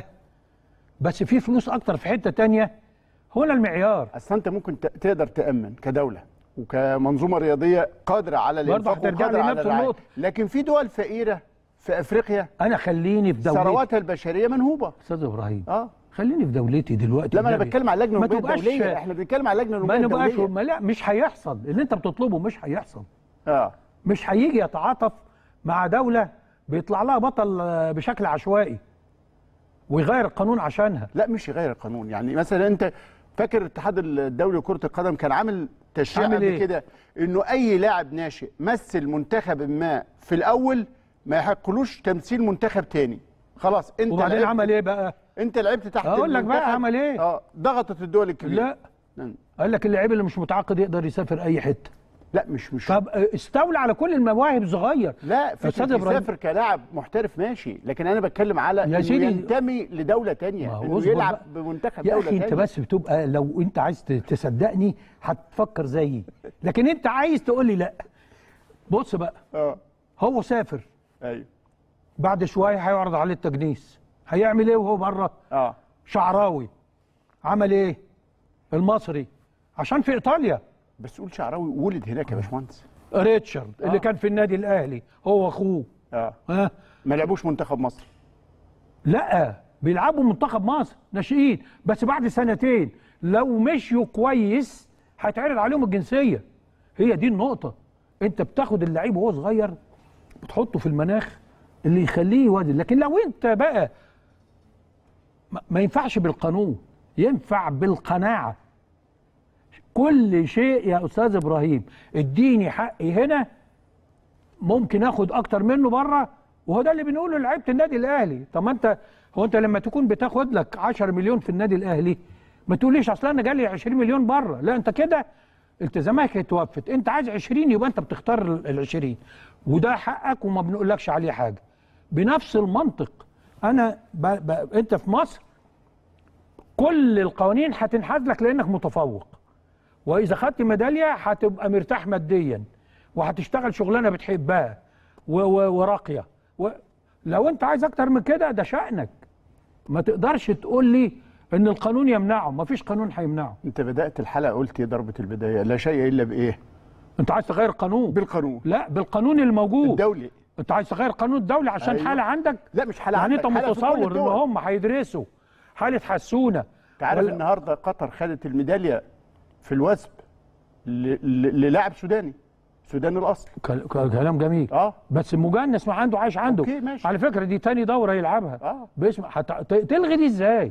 A: بس في فلوس اكتر في حته تانية هنا المعيار
B: اصل انت ممكن ت- تقدر تامن كدوله وكمنظومه رياضيه قادره على
A: برضه
B: الانفاق
A: هترجع
B: وقادره على
A: لنفس
B: الرعايه
A: النقطة.
B: لكن في دول فقيره في افريقيا
A: انا خليني في دولتي
B: ثرواتها البشريه منهوبه
A: استاذ ابراهيم
B: اه
A: خليني في دولتي دلوقتي
B: لما انا
A: النبي.
B: بتكلم على اللجنه
A: ما
B: الاولمبيه
A: تبقاش
B: الدوليه احنا بنتكلم على اللجنه
A: ما
B: الاولمبيه
A: نبقاش
B: الدوليه
A: ما لا مش هيحصل اللي انت بتطلبه مش هيحصل
B: اه
A: مش هيجي يتعاطف مع دوله بيطلع لها بطل آه، بشكل عشوائي ويغير القانون عشانها
B: لا مش يغير القانون يعني مثلا انت فاكر الاتحاد الدولي لكره القدم كان عامل تشريع
A: عامل
B: قبل
A: إيه؟
B: كده انه اي لاعب ناشئ مثل منتخب ما في الاول ما يحقلوش تمثيل منتخب تاني خلاص انت
A: وبعدين
B: لعبت
A: عمل ايه بقى؟
B: انت لعبت تحت
A: أقول لك بقى
B: المنتخب.
A: عمل إيه؟
B: اه ضغطت الدول الكبيره
A: لا
B: مم.
A: قال لك اللعيب اللي مش متعاقد يقدر يسافر اي حته
B: لا مش مش
A: طب آه، استولى على كل المواهب صغير
B: لا
A: أستاذ
B: فكره
A: إبراهيم.
B: يسافر كلاعب محترف ماشي لكن انا بتكلم على
A: يا
B: انه
A: سيدي.
B: ينتمي لدوله تانية
A: ما هو
B: انه
A: اصبر
B: يلعب
A: بقى.
B: بمنتخب
A: يا
B: دوله
A: اخي انت
B: تانية.
A: بس بتبقى لو انت عايز ت- تصدقني هتفكر زيي لكن انت عايز تقول لي لا بص بقى
B: اه
A: هو سافر
B: ايوه
A: بعد شويه هيعرض عليه التجنيس هيعمل ايه وهو بره
B: اه
A: شعراوي عمل ايه المصري عشان في ايطاليا
B: بس قول شعراوي ولد هناك يا باشمهندس
A: ريتشارد
B: آه.
A: اللي كان في النادي الاهلي هو واخوه
B: اه
A: ها
B: ما لعبوش منتخب مصر
A: لا بيلعبوا منتخب مصر ناشئين بس بعد سنتين لو مشيوا كويس هيتعرض عليهم الجنسيه هي دي النقطه انت بتاخد اللعيب وهو صغير بتحطه في المناخ اللي يخليه يوازن لكن لو انت بقى ما- ما ينفعش بالقانون ينفع بالقناعه كل شيء يا استاذ ابراهيم اديني حقي هنا ممكن اخد اكتر منه بره وهو ده اللي بنقوله لعيبه النادي الاهلي طب ما انت هو انت لما تكون بتاخد لك 10 مليون في النادي الاهلي ما تقوليش اصل انا جالي 20 مليون بره لا انت كده التزاماتك اتوفت انت عايز 20 يبقى انت بتختار ال 20 وده حقك وما بنقولكش عليه حاجه بنفس المنطق انا ب... ب... انت في مصر كل القوانين هتنحاز لك لانك متفوق واذا خدت ميداليه هتبقى مرتاح ماديا وهتشتغل شغلانه بتحبها و- و- وراقيه و... لو انت عايز اكتر من كده ده شأنك ما تقدرش تقول لي ان القانون يمنعه ما فيش قانون هيمنعه
B: انت بدات الحلقه قلت ايه ضربه البدايه لا شيء الا بايه
A: انت عايز تغير قانون
B: بالقانون
A: لا بالقانون الموجود
B: الدولي
A: انت عايز تغير قانون الدولي عشان
B: أيوة.
A: حاله عندك
B: لا مش حاله
A: يعني
B: عندك،
A: انت
B: حالة في كل
A: متصور ان
B: الدول.
A: هم هيدرسوا حاله حسونه
B: انت عارف
A: ولا-
B: النهارده قطر خدت الميداليه في الوثب ل- ل- للاعب سوداني سوداني الاصل
A: كل- كل- كلام جميل
B: اه
A: بس المجنس ما عنده عايش عنده
B: أوكي، ماشي.
A: على فكره دي تاني دوره يلعبها
B: اه
A: باسم حت... ت- تلغي دي ازاي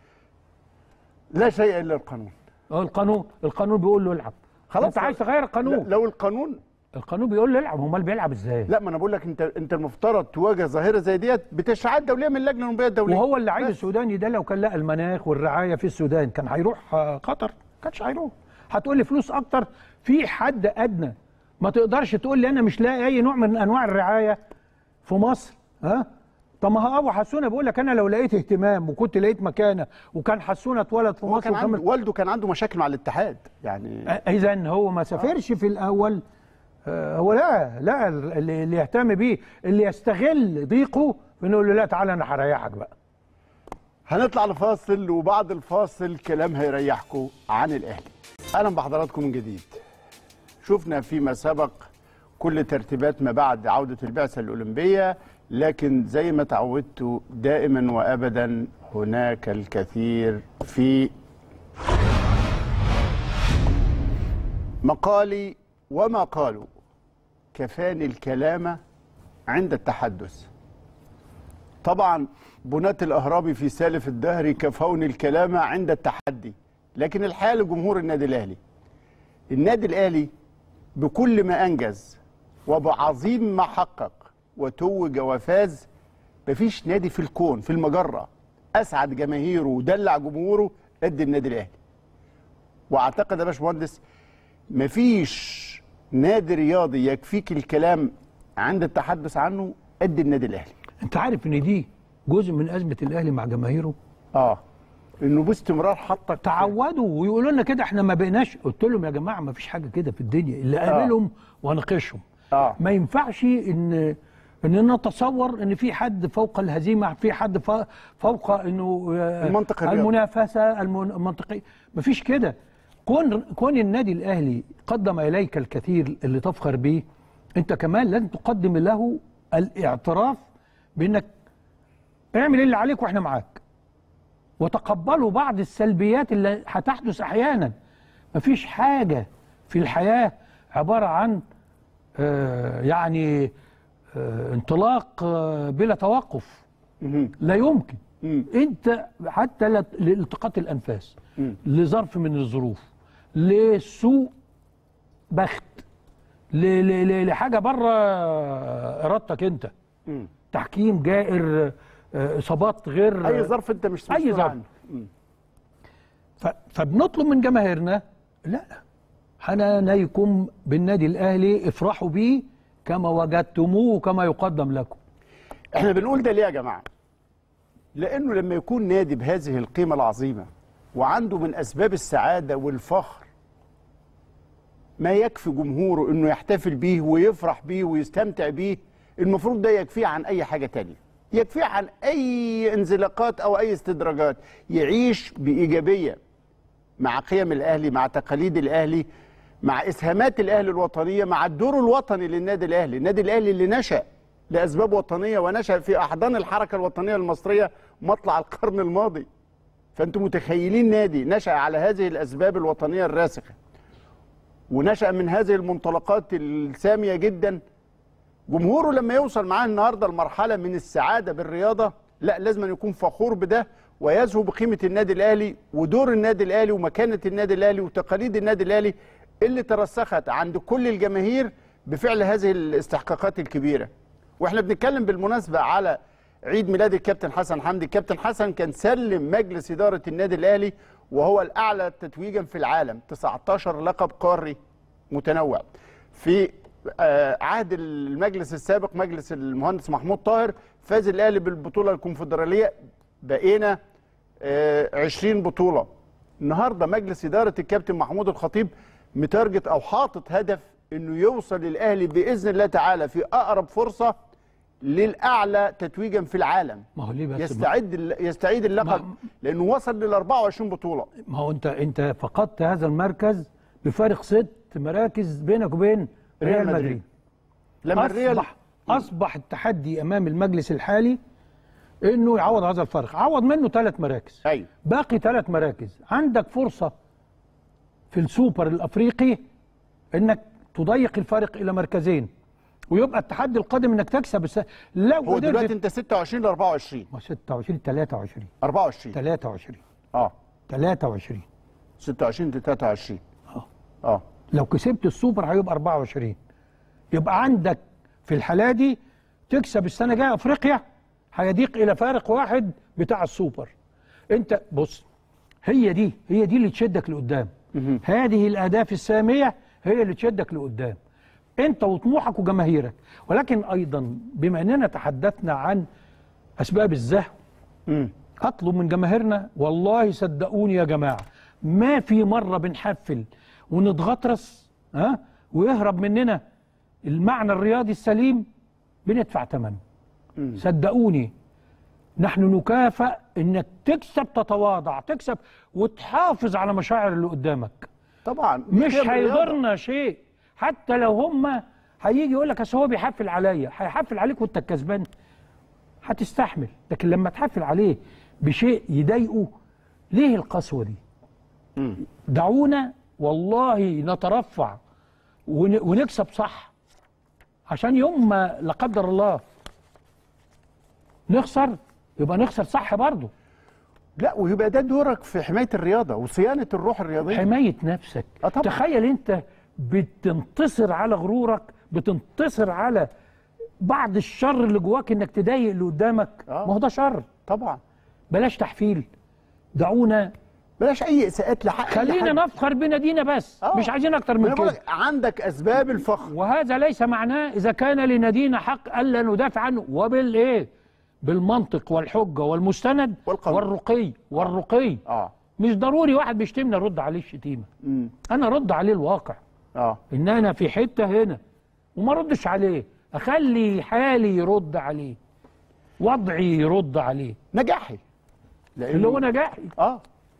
B: لا شيء الا القانون
A: اه القانون القانون بيقول له العب
B: خلاص.
A: انت عايز تغير
B: لا
A: القانون
B: لو القانون
A: القانون بيقول له العب امال بيلعب ازاي
B: لا ما انا بقول لك انت انت المفترض تواجه ظاهره زي ديت بتشريعات دوليه من اللجنه الاولمبيه الدوليه
A: وهو اللعيب
B: بس.
A: السوداني ده لو كان لقى المناخ والرعايه في السودان كان هيروح آه، قطر كانش هيروح هتقول لي فلوس اكتر في حد ادنى ما تقدرش تقول لي انا مش لاقي اي نوع من انواع الرعايه في مصر ها طب ما هو ابو حسونه بيقول لك انا لو لقيت اهتمام وكنت لقيت مكانه وكان حسونه اتولد في
B: هو
A: مصر
B: كان عنده
A: وكمل
B: والده كان عنده مشاكل مع الاتحاد يعني
A: اذا هو ما سافرش في الاول آه، هو لا لا اللي اللي يهتم بيه اللي يستغل ضيقه نقول له لا تعالى انا هريحك بقى
B: هنطلع لفاصل وبعد الفاصل كلام هيريحكم عن الاهلي اهلا بحضراتكم من جديد شفنا فيما سبق كل ترتيبات ما بعد عودة البعثة الأولمبية لكن زي ما تعودتوا دائما وأبدا هناك الكثير في مقالي وما قالوا كفاني الكلام عند التحدث طبعا بناة الأهرابي في سالف الدهر كفوني الكلام عند التحدي لكن الحقيقة لجمهور النادي الأهلي النادي الأهلي بكل ما أنجز وبعظيم ما حقق وتوج وفاز مفيش نادي في الكون في المجرة أسعد جماهيره ودلع جمهوره قد النادي الأهلي واعتقد يا باشمهندس مفيش نادي رياضي يكفيك الكلام عند التحدث عنه قد النادي الاهلي
A: انت عارف ان دي جزء من ازمه الاهلي مع جماهيره
B: اه انه باستمرار حطك
A: تعودوا ويقولوا لنا كده احنا ما بقيناش قلت لهم يا جماعه ما فيش حاجه كده في الدنيا اللي قابلهم واناقشهم
B: آه.
A: ما ينفعش ان ان نتصور ان في حد فوق الهزيمه في حد ف- فوق انه آه،
B: المنطق الرياضي.
A: المنافسه المن- المنطقيه ما فيش كده كون كون النادي الاهلي قدم اليك الكثير اللي تفخر به انت كمان لازم تقدم له الاعتراف بانك اعمل اللي عليك واحنا معاك وتقبلوا بعض السلبيات اللي هتحدث احيانا مفيش حاجه في الحياه عباره عن آه، يعني آه، انطلاق آه، بلا توقف
B: مهم.
A: لا يمكن
B: مم.
A: انت حتى ل- لالتقاط الانفاس لظرف من الظروف لسوء بخت ل- ل- ل- لحاجه بره ارادتك انت
B: مم.
A: تحكيم جائر آه، اصابات غير
B: اي ظرف انت مش
A: أي
B: مسؤول
A: ظرف.
B: عنه مم.
A: ف- فبنطلب من جماهيرنا لا حنانيكم بالنادي الاهلي افرحوا بيه كما وجدتموه كما يقدم لكم
B: احنا بنقول ده ليه يا جماعه لانه لما يكون نادي بهذه القيمه العظيمه وعنده من اسباب السعاده والفخر ما يكفي جمهوره انه يحتفل بيه ويفرح بيه ويستمتع بيه المفروض ده يكفيه عن اي حاجه تانية يكفيه عن اي انزلاقات او اي استدراجات يعيش بايجابيه مع قيم الاهلي مع تقاليد الاهلي مع اسهامات الاهلي الوطنيه مع الدور الوطني للنادي الاهلي النادي الاهلي اللي نشا لاسباب وطنيه ونشا في احضان الحركه الوطنيه المصريه مطلع القرن الماضي فانتم متخيلين نادي نشا على هذه الاسباب الوطنيه الراسخه ونشا من هذه المنطلقات الساميه جدا جمهوره لما يوصل معاه النهارده لمرحله من السعاده بالرياضه لا لازم أن يكون فخور بده ويزهو بقيمه النادي الاهلي ودور النادي الاهلي ومكانه النادي الاهلي وتقاليد النادي الاهلي اللي ترسخت عند كل الجماهير بفعل هذه الاستحقاقات الكبيره. واحنا بنتكلم بالمناسبه على عيد ميلاد الكابتن حسن حمدي، الكابتن حسن كان سلم مجلس اداره النادي الاهلي وهو الاعلى تتويجا في العالم 19 لقب قاري متنوع. في آه، عهد المجلس السابق مجلس المهندس محمود طاهر فاز الاهلي بالبطوله الكونفدراليه بقينا آه، 20 بطوله النهارده مجلس اداره الكابتن محمود الخطيب متارجت او حاطط هدف انه يوصل الاهلي باذن الله تعالى في اقرب فرصه للاعلى تتويجا في العالم
A: ما هو ليه بس
B: يستعد ال- يستعيد اللقب
A: ما-
B: لانه وصل لل 24 بطوله
A: ما هو انت انت فقدت هذا المركز بفارق ست مراكز بينك وبين
B: ريال
A: ريال
B: مدريد.
A: مدريد
B: لما الريال
A: اصبح اصبح التحدي امام المجلس الحالي انه يعوض هذا الفرق عوض منه ثلاث مراكز
B: ايوه
A: باقي ثلاث مراكز عندك فرصه في السوبر الافريقي انك تضيق الفارق الى مركزين ويبقى التحدي القادم انك تكسب الس... لو
B: هو دلوقتي
A: قدرت
B: انت 26 ل 24
A: ما 26 23
B: 24
A: 23
B: اه
A: 23
B: 26 ل 23
A: اه
B: اه
A: لو كسبت السوبر هيبقى 24 يبقى عندك في الحالة دي تكسب السنة الجاية افريقيا هيضيق الى فارق واحد بتاع السوبر انت بص هي دي هي دي اللي تشدك لقدام هذه الاهداف السامية هي اللي تشدك لقدام انت وطموحك وجماهيرك ولكن ايضا بما اننا تحدثنا عن اسباب الزهو
B: امم
A: اطلب من جماهيرنا والله صدقوني يا جماعه ما في مره بنحفل ونتغطرس ها ويهرب مننا المعنى الرياضي السليم بندفع ثمنه صدقوني نحن نكافئ انك تكسب تتواضع تكسب وتحافظ على مشاعر اللي قدامك
B: طبعا
A: مش
B: قيم الرياضة.
A: هيضرنا شيء حتى لو هم هيجي يقول لك اصل هو بيحفل عليا هيحفل عليك وانت الكسبان هتستحمل لكن لما تحفل عليه بشيء يضايقه ليه القسوه دي دعونا والله نترفع ون- ونكسب صح عشان يوم ما لا قدر الله نخسر يبقى نخسر صح برضه
B: لا ويبقى ده دورك في حمايه الرياضه وصيانه الروح الرياضيه
A: حماية نفسك
B: آه طبعا.
A: تخيل انت بتنتصر على غرورك بتنتصر على بعض الشر اللي جواك انك تضايق اللي قدامك
B: آه.
A: ما هو ده شر
B: طبعا
A: بلاش تحفيل دعونا
B: بلاش اي اساءات لحق أي
A: خلينا
B: حد.
A: نفخر بنادينا بس
B: آه.
A: مش عايزين اكتر
B: ما
A: من
B: أنا بقول
A: كده
B: لك عندك اسباب الفخر
A: وهذا ليس معناه اذا كان لنادينا حق الا ندافع عنه وبالايه بالمنطق والحجه والمستند
B: والقانون.
A: والرقي والرقي
B: اه
A: مش ضروري واحد بيشتمني ارد عليه الشتيمه
B: امم
A: انا ارد عليه الواقع
B: اه
A: ان انا في حته هنا وما ردش عليه اخلي حالي يرد عليه وضعي يرد عليه
B: نجاحي لأنه
A: اللي هو نجاحي
B: اه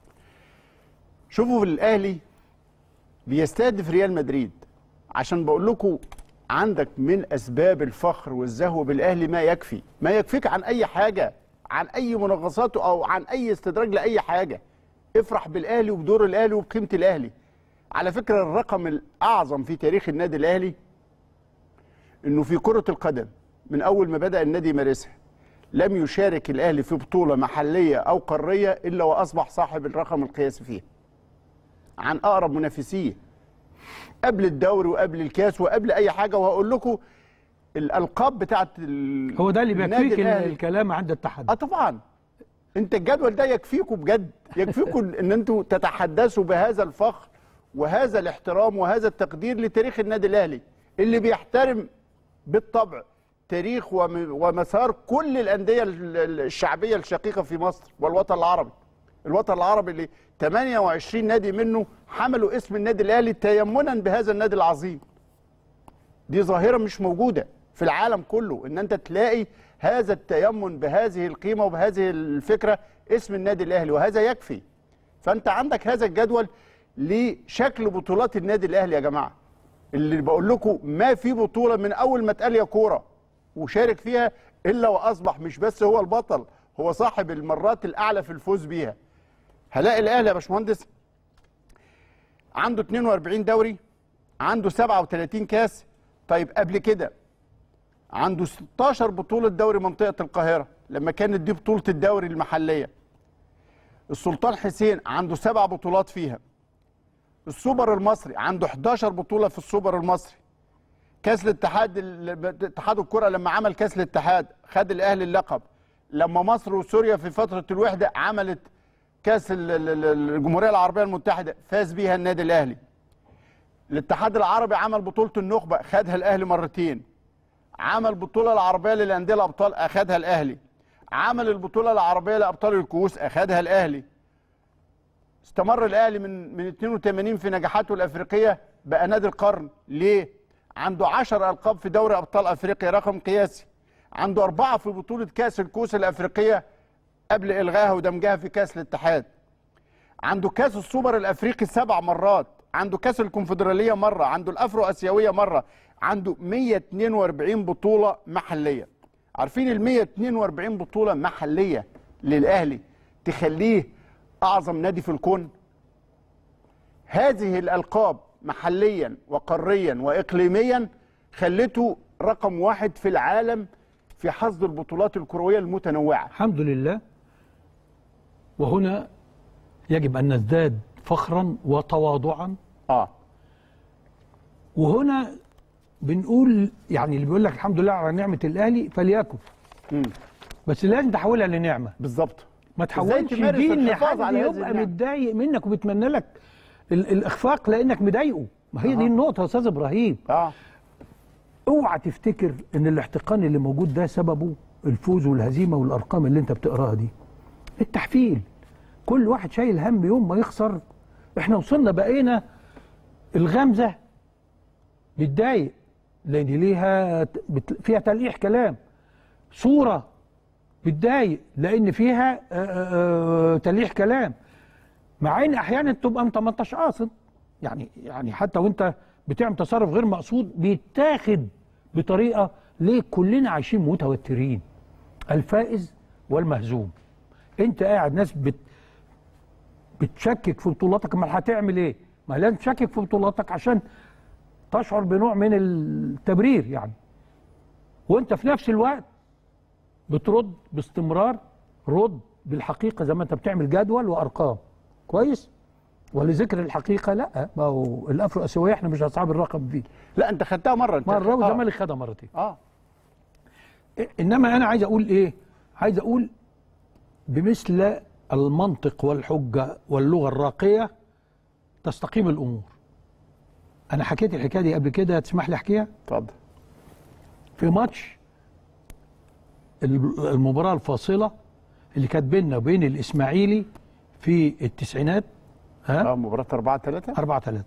B: شوفوا في الاهلي بيستهدف ريال مدريد عشان بقول لكم عندك من اسباب الفخر والزهو بالاهلي ما يكفي ما يكفيك عن اي حاجه عن اي منغصات او عن اي استدراج لاي حاجه افرح بالاهلي وبدور الاهلي وبقيمه الاهلي على فكره الرقم الاعظم في تاريخ النادي الاهلي انه في كره القدم من اول ما بدا النادي يمارسها لم يشارك الاهلي في بطوله محليه او قاريه الا واصبح صاحب الرقم القياسي فيها عن اقرب منافسيه قبل الدوري وقبل الكاس وقبل اي حاجه وهقول لكم الالقاب بتاعت ال-
A: هو ده اللي
B: النادي
A: بيكفيك ال-
B: الأهلي.
A: الكلام عند التحدي
B: اه طبعا انت الجدول ده يكفيكم بجد يكفيكم ان انتوا تتحدثوا بهذا الفخر وهذا الاحترام وهذا التقدير لتاريخ النادي الاهلي اللي بيحترم بالطبع تاريخ وم- ومسار كل الانديه ال- ال- الشعبيه الشقيقه في مصر والوطن العربي الوطن العربي اللي 28 نادي منه حملوا اسم النادي الاهلي تيمنا بهذا النادي العظيم دي ظاهرة مش موجودة في العالم كله ان انت تلاقي هذا التيمن بهذه القيمة وبهذه الفكرة اسم النادي الاهلي وهذا يكفي فانت عندك هذا الجدول لشكل بطولات النادي الاهلي يا جماعة اللي بقول لكم ما في بطولة من اول ما اتقال يا كورة وشارك فيها الا واصبح مش بس هو البطل هو صاحب المرات الاعلى في الفوز بيها هلاقي الاهلي يا باشمهندس عنده 42 دوري عنده 37 كاس طيب قبل كده عنده 16 بطولة دوري منطقة القاهرة لما كانت دي بطولة الدوري المحلية السلطان حسين عنده سبع بطولات فيها السوبر المصري عنده 11 بطولة في السوبر المصري كاس الاتحاد ال- اتحاد الكرة لما عمل كاس الاتحاد خد الاهلي اللقب لما مصر وسوريا في فترة الوحدة عملت كاس ال- ال- ال- الجمهورية العربية المتحدة فاز بيها النادي الاهلي الاتحاد العربي عمل بطولة النخبة خدها الأهلي مرتين عمل البطولة العربية للأندية الأبطال أخدها الأهلي عمل البطولة العربية لأبطال الكؤوس أخدها الأهلي استمر الأهلي من من 82 في نجاحاته الأفريقية بقى نادي القرن ليه؟ عنده 10 ألقاب في دوري أبطال أفريقيا رقم قياسي عنده أربعة في بطولة كأس الكؤوس الأفريقية قبل إلغائها ودمجها في كأس الاتحاد عنده كاس السوبر الافريقي سبع مرات عنده كاس الكونفدراليه مره عنده الافرو اسيويه مره عنده 142 بطوله محليه عارفين ال 142 بطوله محليه للاهلي تخليه اعظم نادي في الكون هذه الالقاب محليا وقاريا واقليميا خلته رقم واحد في العالم في حصد البطولات الكرويه المتنوعه
A: الحمد لله وهنا يجب ان نزداد فخرا وتواضعا
B: اه
A: وهنا بنقول يعني اللي بيقول لك الحمد لله على نعمه الاهلي فليكن
B: مم.
A: بس لازم تحولها لنعمه
B: بالظبط
A: ما
B: إزاي
A: تحولش
B: تمارس
A: دي ان
B: الحفاظ
A: حد
B: على هذه
A: يبقى
B: النعمة؟
A: متضايق منك وبيتمنى لك ال- الاخفاق لانك مضايقه ما هي دي النقطه يا استاذ ابراهيم
B: اه
A: اوعى تفتكر ان الاحتقان اللي موجود ده سببه الفوز والهزيمه والارقام اللي انت بتقراها دي التحفيل كل واحد شايل هم يوم ما يخسر احنا وصلنا بقينا الغمزه بتضايق لان ليها ت- بت- فيها تلقيح كلام صوره بتضايق لان فيها آه، آه، آه، تلقيح كلام مع ان احيانا تبقى انت ما انتش قاصد يعني يعني حتى وانت بتعمل تصرف غير مقصود بيتاخد بطريقه ليه كلنا عايشين متوترين الفائز والمهزوم انت قاعد ناس بت بتشكك في بطولاتك امال هتعمل ايه ما لازم تشكك في بطولاتك عشان تشعر بنوع من التبرير يعني وانت في نفس الوقت بترد باستمرار رد بالحقيقه زي ما انت بتعمل جدول وارقام كويس ولذكر الحقيقه لا ما هو الافرو اسيويه احنا مش اصحاب الرقم دي
B: لا انت خدتها مره انت
A: مره
B: آه.
A: والزمالك خدها مرتين
B: اه
A: انما انا عايز اقول ايه عايز اقول بمثل المنطق والحجه واللغه الراقيه تستقيم الامور انا حكيت الحكايه دي قبل كده تسمح لي احكيها
B: اتفضل
A: في ماتش المباراه الفاصله اللي كانت بيننا وبين الاسماعيلي في التسعينات ها
B: اه مباراه 4 3
A: 4 3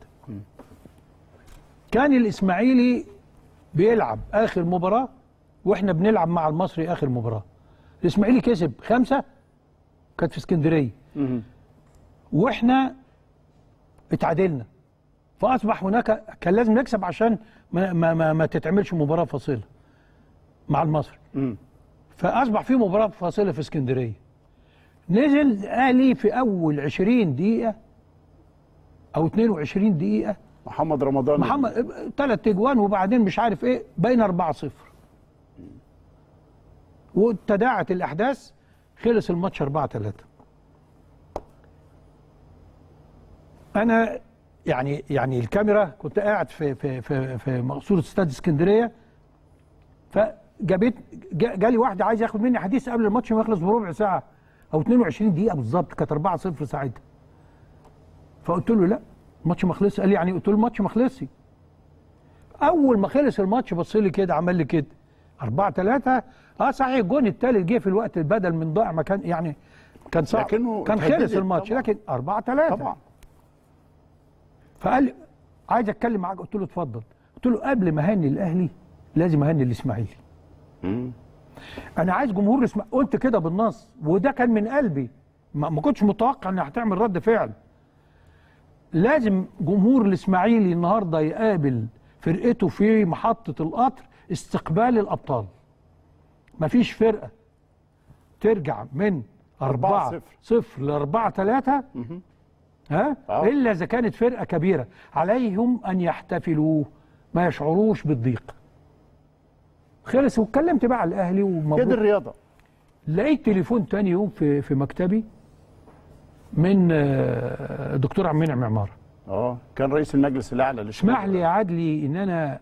A: كان الاسماعيلي بيلعب اخر مباراه واحنا بنلعب مع المصري اخر مباراه الاسماعيلي كسب خمسه كانت في اسكندريه واحنا اتعادلنا فاصبح هناك كان لازم نكسب عشان ما ما ما, ما تتعملش مباراه فاصله مع المصري فاصبح في مباراه فاصله في اسكندريه نزل الاهلي في اول 20 دقيقه او 22 دقيقه
B: محمد رمضان
A: محمد ثلاث اجوان وبعدين مش عارف ايه بين 4 0 وتداعت الاحداث خلص الماتش 4 3 انا يعني يعني الكاميرا كنت قاعد في في في في مقصوره استاد اسكندريه فجابت جا- جالي واحد عايز ياخد مني حديث قبل الماتش ما يخلص بربع ساعه او 22 دقيقه بالظبط كانت 4 0 ساعتها فقلت له لا الماتش ما خلصش قال لي يعني قلت له الماتش ما خلصش اول ما خلص الماتش بص لي كده عمل لي كده 4 3 اه صحيح الجون الثالث جه في الوقت البدل من ضائع مكان يعني كان صعب
B: لكنه
A: كان خلص
B: اتهددت
A: الماتش
B: طبعاً.
A: لكن 4 3
B: طبعا
A: فقال لي عايز اتكلم معاك قلت له اتفضل قلت له قبل ما اهني الاهلي لازم اهني الاسماعيلي انا عايز جمهور الاسماعيلي قلت كده بالنص وده كان من قلبي ما, ما كنتش متوقع انها هتعمل رد فعل لازم جمهور الاسماعيلي النهارده يقابل فرقته في محطه القطر استقبال الابطال مفيش فرقه ترجع من 4
B: 4-0.
A: 0 ل 4 3 ها
B: آه.
A: الا اذا كانت فرقه كبيره عليهم ان يحتفلوا ما يشعروش بالضيق خلص واتكلمت بقى على الاهلي
B: كده
A: ومبروك
B: الرياضه
A: لقيت تليفون تاني يوم في في مكتبي من آه، دكتور عم منعم عماره
B: اه كان رئيس المجلس الاعلى للشباب
A: اسمح لي يا عدلي ان انا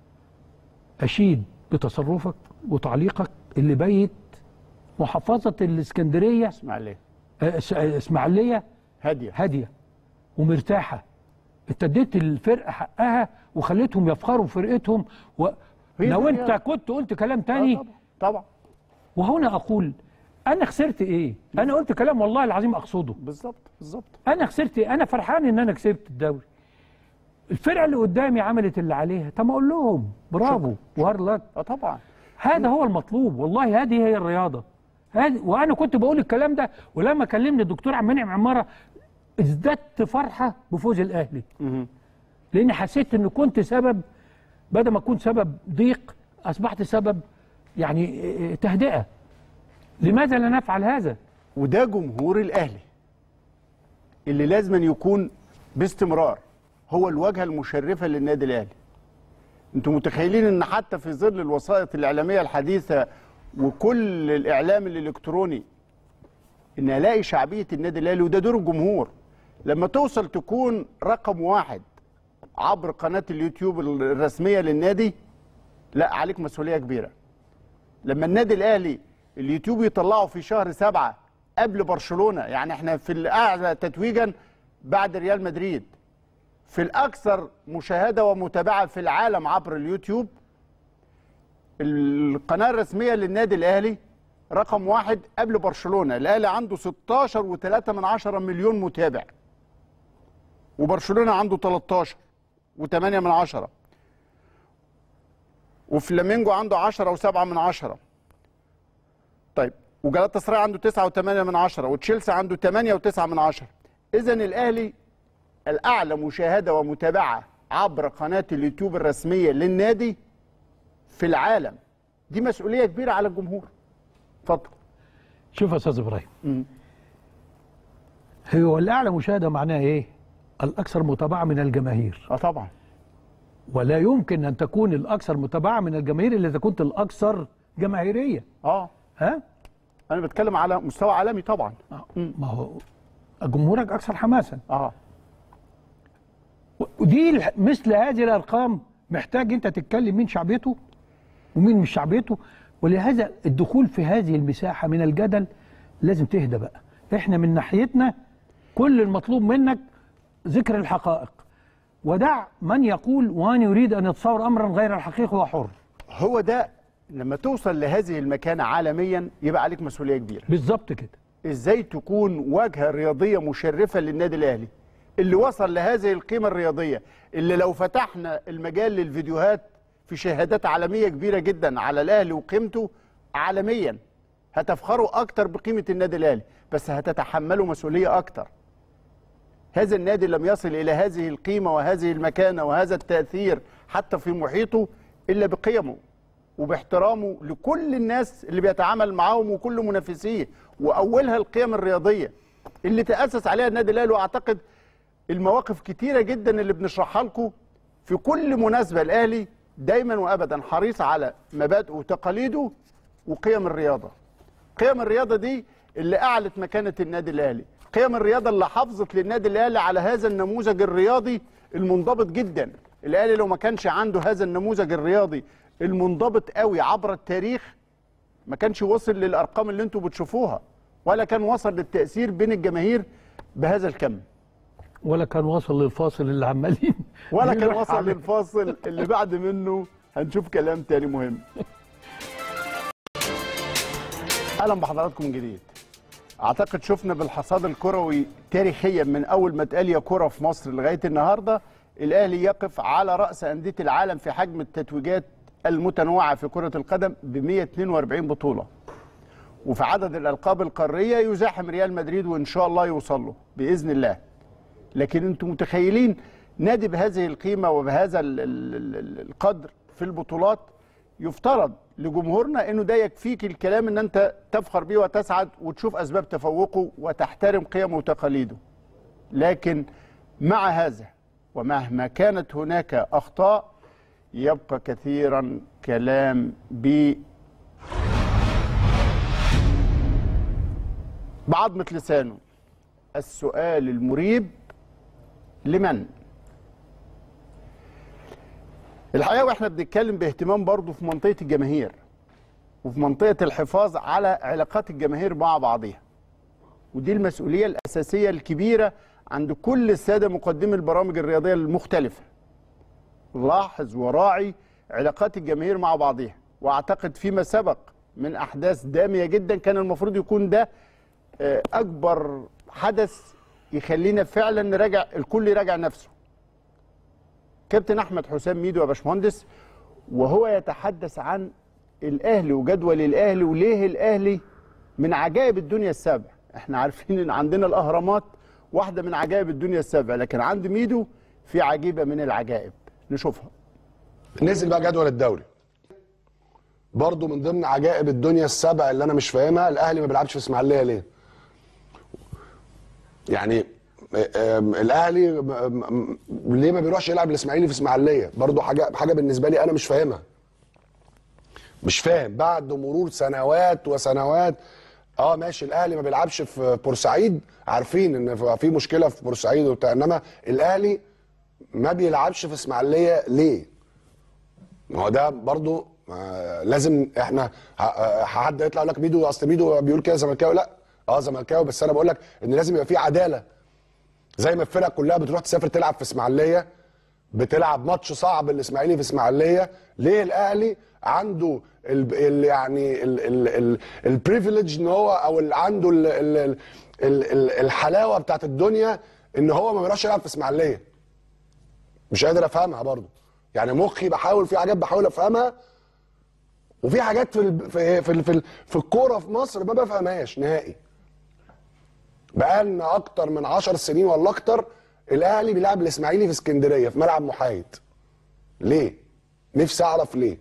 A: اشيد بتصرفك وتعليقك اللي بيت محافظه الاسكندريه
B: اسماعيليه
A: آه، اس- آه، اسماعيليه
B: هاديه
A: هاديه ومرتاحه انت اديت الفرقه حقها وخليتهم يفخروا بفرقتهم و...
B: هي
A: لو
B: دي
A: انت
B: الرياضة.
A: كنت قلت كلام
B: آه
A: تاني
B: طبعا طبعا
A: وهنا اقول انا خسرت ايه انا قلت كلام والله العظيم اقصده
B: بالظبط بالظبط
A: انا خسرت ايه انا فرحان ان انا كسبت الدوري الفرقه اللي قدامي عملت اللي عليها طب ما اقول لهم برافو وهارد لك
B: اه طبعا
A: هذا هو المطلوب والله هذه هي الرياضه هذه وانا كنت بقول الكلام ده ولما كلمني الدكتور عم منعم عماره ازددت فرحه بفوز الاهلي لاني حسيت ان كنت سبب بدل ما اكون سبب ضيق اصبحت سبب يعني إيه، تهدئه لماذا لا نفعل هذا
B: وده جمهور الاهلي اللي لازم أن يكون باستمرار هو الواجهه المشرفه للنادي الاهلي انتم متخيلين ان حتى في ظل الوسائط الاعلاميه الحديثه وكل الاعلام الالكتروني ان الاقي شعبيه النادي الاهلي وده دور الجمهور لما توصل تكون رقم واحد عبر قناه اليوتيوب الرسميه للنادي لا عليك مسؤوليه كبيره لما النادي الاهلي اليوتيوب يطلعه في شهر سبعة قبل برشلونه يعني احنا في الاعلى تتويجا بعد ريال مدريد في الاكثر مشاهده ومتابعه في العالم عبر اليوتيوب القناه الرسميه للنادي الاهلي رقم واحد قبل برشلونه الاهلي عنده 16 و3 من عشرة مليون متابع وبرشلونه عنده 13 و8 من عشرة وفلامينجو عنده 10 و7 من عشرة طيب وجلاتا سراي عنده 9 و8 من عشرة وتشيلسي عنده 8 و9 من عشرة اذا الاهلي الاعلى مشاهده ومتابعه عبر قناه اليوتيوب الرسميه للنادي في العالم دي مسؤوليه كبيره على الجمهور اتفضل
A: شوف يا استاذ ابراهيم هو الاعلى مشاهده معناه ايه الاكثر متابعه من الجماهير
B: اه طبعا
A: ولا يمكن ان تكون الاكثر متابعه من الجماهير الا اذا كنت الاكثر جماهيريه
B: اه
A: ها
B: انا بتكلم على مستوى عالمي طبعا
A: آه، ما هو جمهورك اكثر حماسا
B: اه
A: ودي الح- مثل هذه الارقام محتاج انت تتكلم مين شعبيته ومين مش شعبيته ولهذا الدخول في هذه المساحه من الجدل لازم تهدى بقى احنا من ناحيتنا كل المطلوب منك ذكر الحقائق ودع من يقول وان يريد ان يتصور امرا غير الحقيقه هو حر
B: هو ده لما توصل لهذه المكانه عالميا يبقى عليك مسؤوليه كبيره
A: بالظبط كده
B: ازاي تكون واجهه رياضيه مشرفه للنادي الاهلي اللي وصل لهذه القيمه الرياضيه اللي لو فتحنا المجال للفيديوهات في شهادات عالميه كبيره جدا على الاهلي وقيمته عالميا هتفخروا اكتر بقيمه النادي الاهلي بس هتتحملوا مسؤوليه اكتر هذا النادي لم يصل الى هذه القيمه وهذه المكانه وهذا التاثير حتى في محيطه الا بقيمه وباحترامه لكل الناس اللي بيتعامل معاهم وكل منافسيه واولها القيم الرياضيه اللي تاسس عليها النادي الاهلي واعتقد المواقف كتيره جدا اللي بنشرحها لكم في كل مناسبه الاهلي دايما وابدا حريص على مبادئه وتقاليده وقيم الرياضه قيم الرياضه دي اللي اعلت مكانه النادي الاهلي قيم الرياضه اللي حافظت للنادي الاهلي على هذا النموذج الرياضي المنضبط جدا الاهلي لو ما كانش عنده هذا النموذج الرياضي المنضبط قوي عبر التاريخ ما كانش وصل للارقام اللي انتم بتشوفوها ولا كان وصل للتاثير بين الجماهير بهذا الكم
A: ولا كان وصل للفاصل اللي عمالين
B: ولا كان
A: نروح
B: وصل
A: عليه.
B: للفاصل اللي بعد منه هنشوف كلام تاني مهم اهلا بحضراتكم من جديد اعتقد شفنا بالحصاد الكروي تاريخيا من اول ما اتقال يا كره في مصر لغايه النهارده الاهلي يقف على راس انديه العالم في حجم التتويجات المتنوعه في كره القدم ب 142 بطوله وفي عدد الالقاب القاريه يزاحم ريال مدريد وان شاء الله يوصل له باذن الله لكن انتم متخيلين نادي بهذه القيمه وبهذا ال- ال- ال- القدر في البطولات يفترض لجمهورنا انه ده يكفيك الكلام ان انت تفخر بيه وتسعد وتشوف اسباب تفوقه وتحترم قيمه وتقاليده لكن مع هذا ومهما كانت هناك اخطاء يبقى كثيرا كلام ب بعضمة لسانه السؤال المريب لمن الحقيقه واحنا بنتكلم باهتمام برضه في منطقه الجماهير وفي منطقه الحفاظ على علاقات الجماهير مع بعضها ودي المسؤوليه الاساسيه الكبيره عند كل الساده مقدمي البرامج الرياضيه المختلفه لاحظ وراعي علاقات الجماهير مع بعضها واعتقد فيما سبق من احداث داميه جدا كان المفروض يكون ده آه، اكبر حدث يخلينا فعلا نراجع الكل يراجع نفسه كابتن احمد حسام ميدو يا باشمهندس وهو يتحدث عن الاهلي وجدول الاهلي وليه الاهلي من عجائب الدنيا السبع احنا عارفين ان عندنا الاهرامات واحده من عجائب الدنيا السبع لكن عند ميدو في عجيبه من العجائب نشوفها
E: نزل بقى جدول الدوري برضو من ضمن عجائب الدنيا السبع اللي انا مش فاهمها الاهلي ما بيلعبش في اسماعيليه ليه يعني آم، الاهلي م- م- ليه ما بيروحش يلعب الاسماعيلي في اسماعيليه برضو حاجه حاجه بالنسبه لي انا مش فاهمها مش فاهم بعد مرور سنوات وسنوات اه ماشي الاهلي ما بيلعبش في بورسعيد عارفين ان في مشكله في بورسعيد وبتاع انما الاهلي ما بيلعبش في اسماعيليه ليه ما هو ده برضو آه لازم احنا ه- آه، حد يطلع يقول لك ميدو اصل ميدو بيقول كده زملكاوي لا اه زملكاوي بس انا بقول لك ان لازم يبقى في عداله زي ما الفرق كلها بتروح تسافر تلعب في اسماعيليه بتلعب ماتش صعب الاسماعيلي في اسماعيليه ليه الاهلي عنده ال ال يعني البريفليج ان هو او ال عنده ال ال ال ال الحلاوه بتاعت الدنيا ان هو ما بيروحش يلعب في اسماعيليه مش قادر افهمها برضو يعني مخي بحاول في حاجات بحاول افهمها وفي حاجات في ال في في ال في, ال في الكوره في مصر ما بفهمهاش نهائي بقالنا اكتر من 10 سنين ولا اكتر الاهلي بيلعب الاسماعيلي في اسكندريه في ملعب محايد ليه نفسي اعرف ليه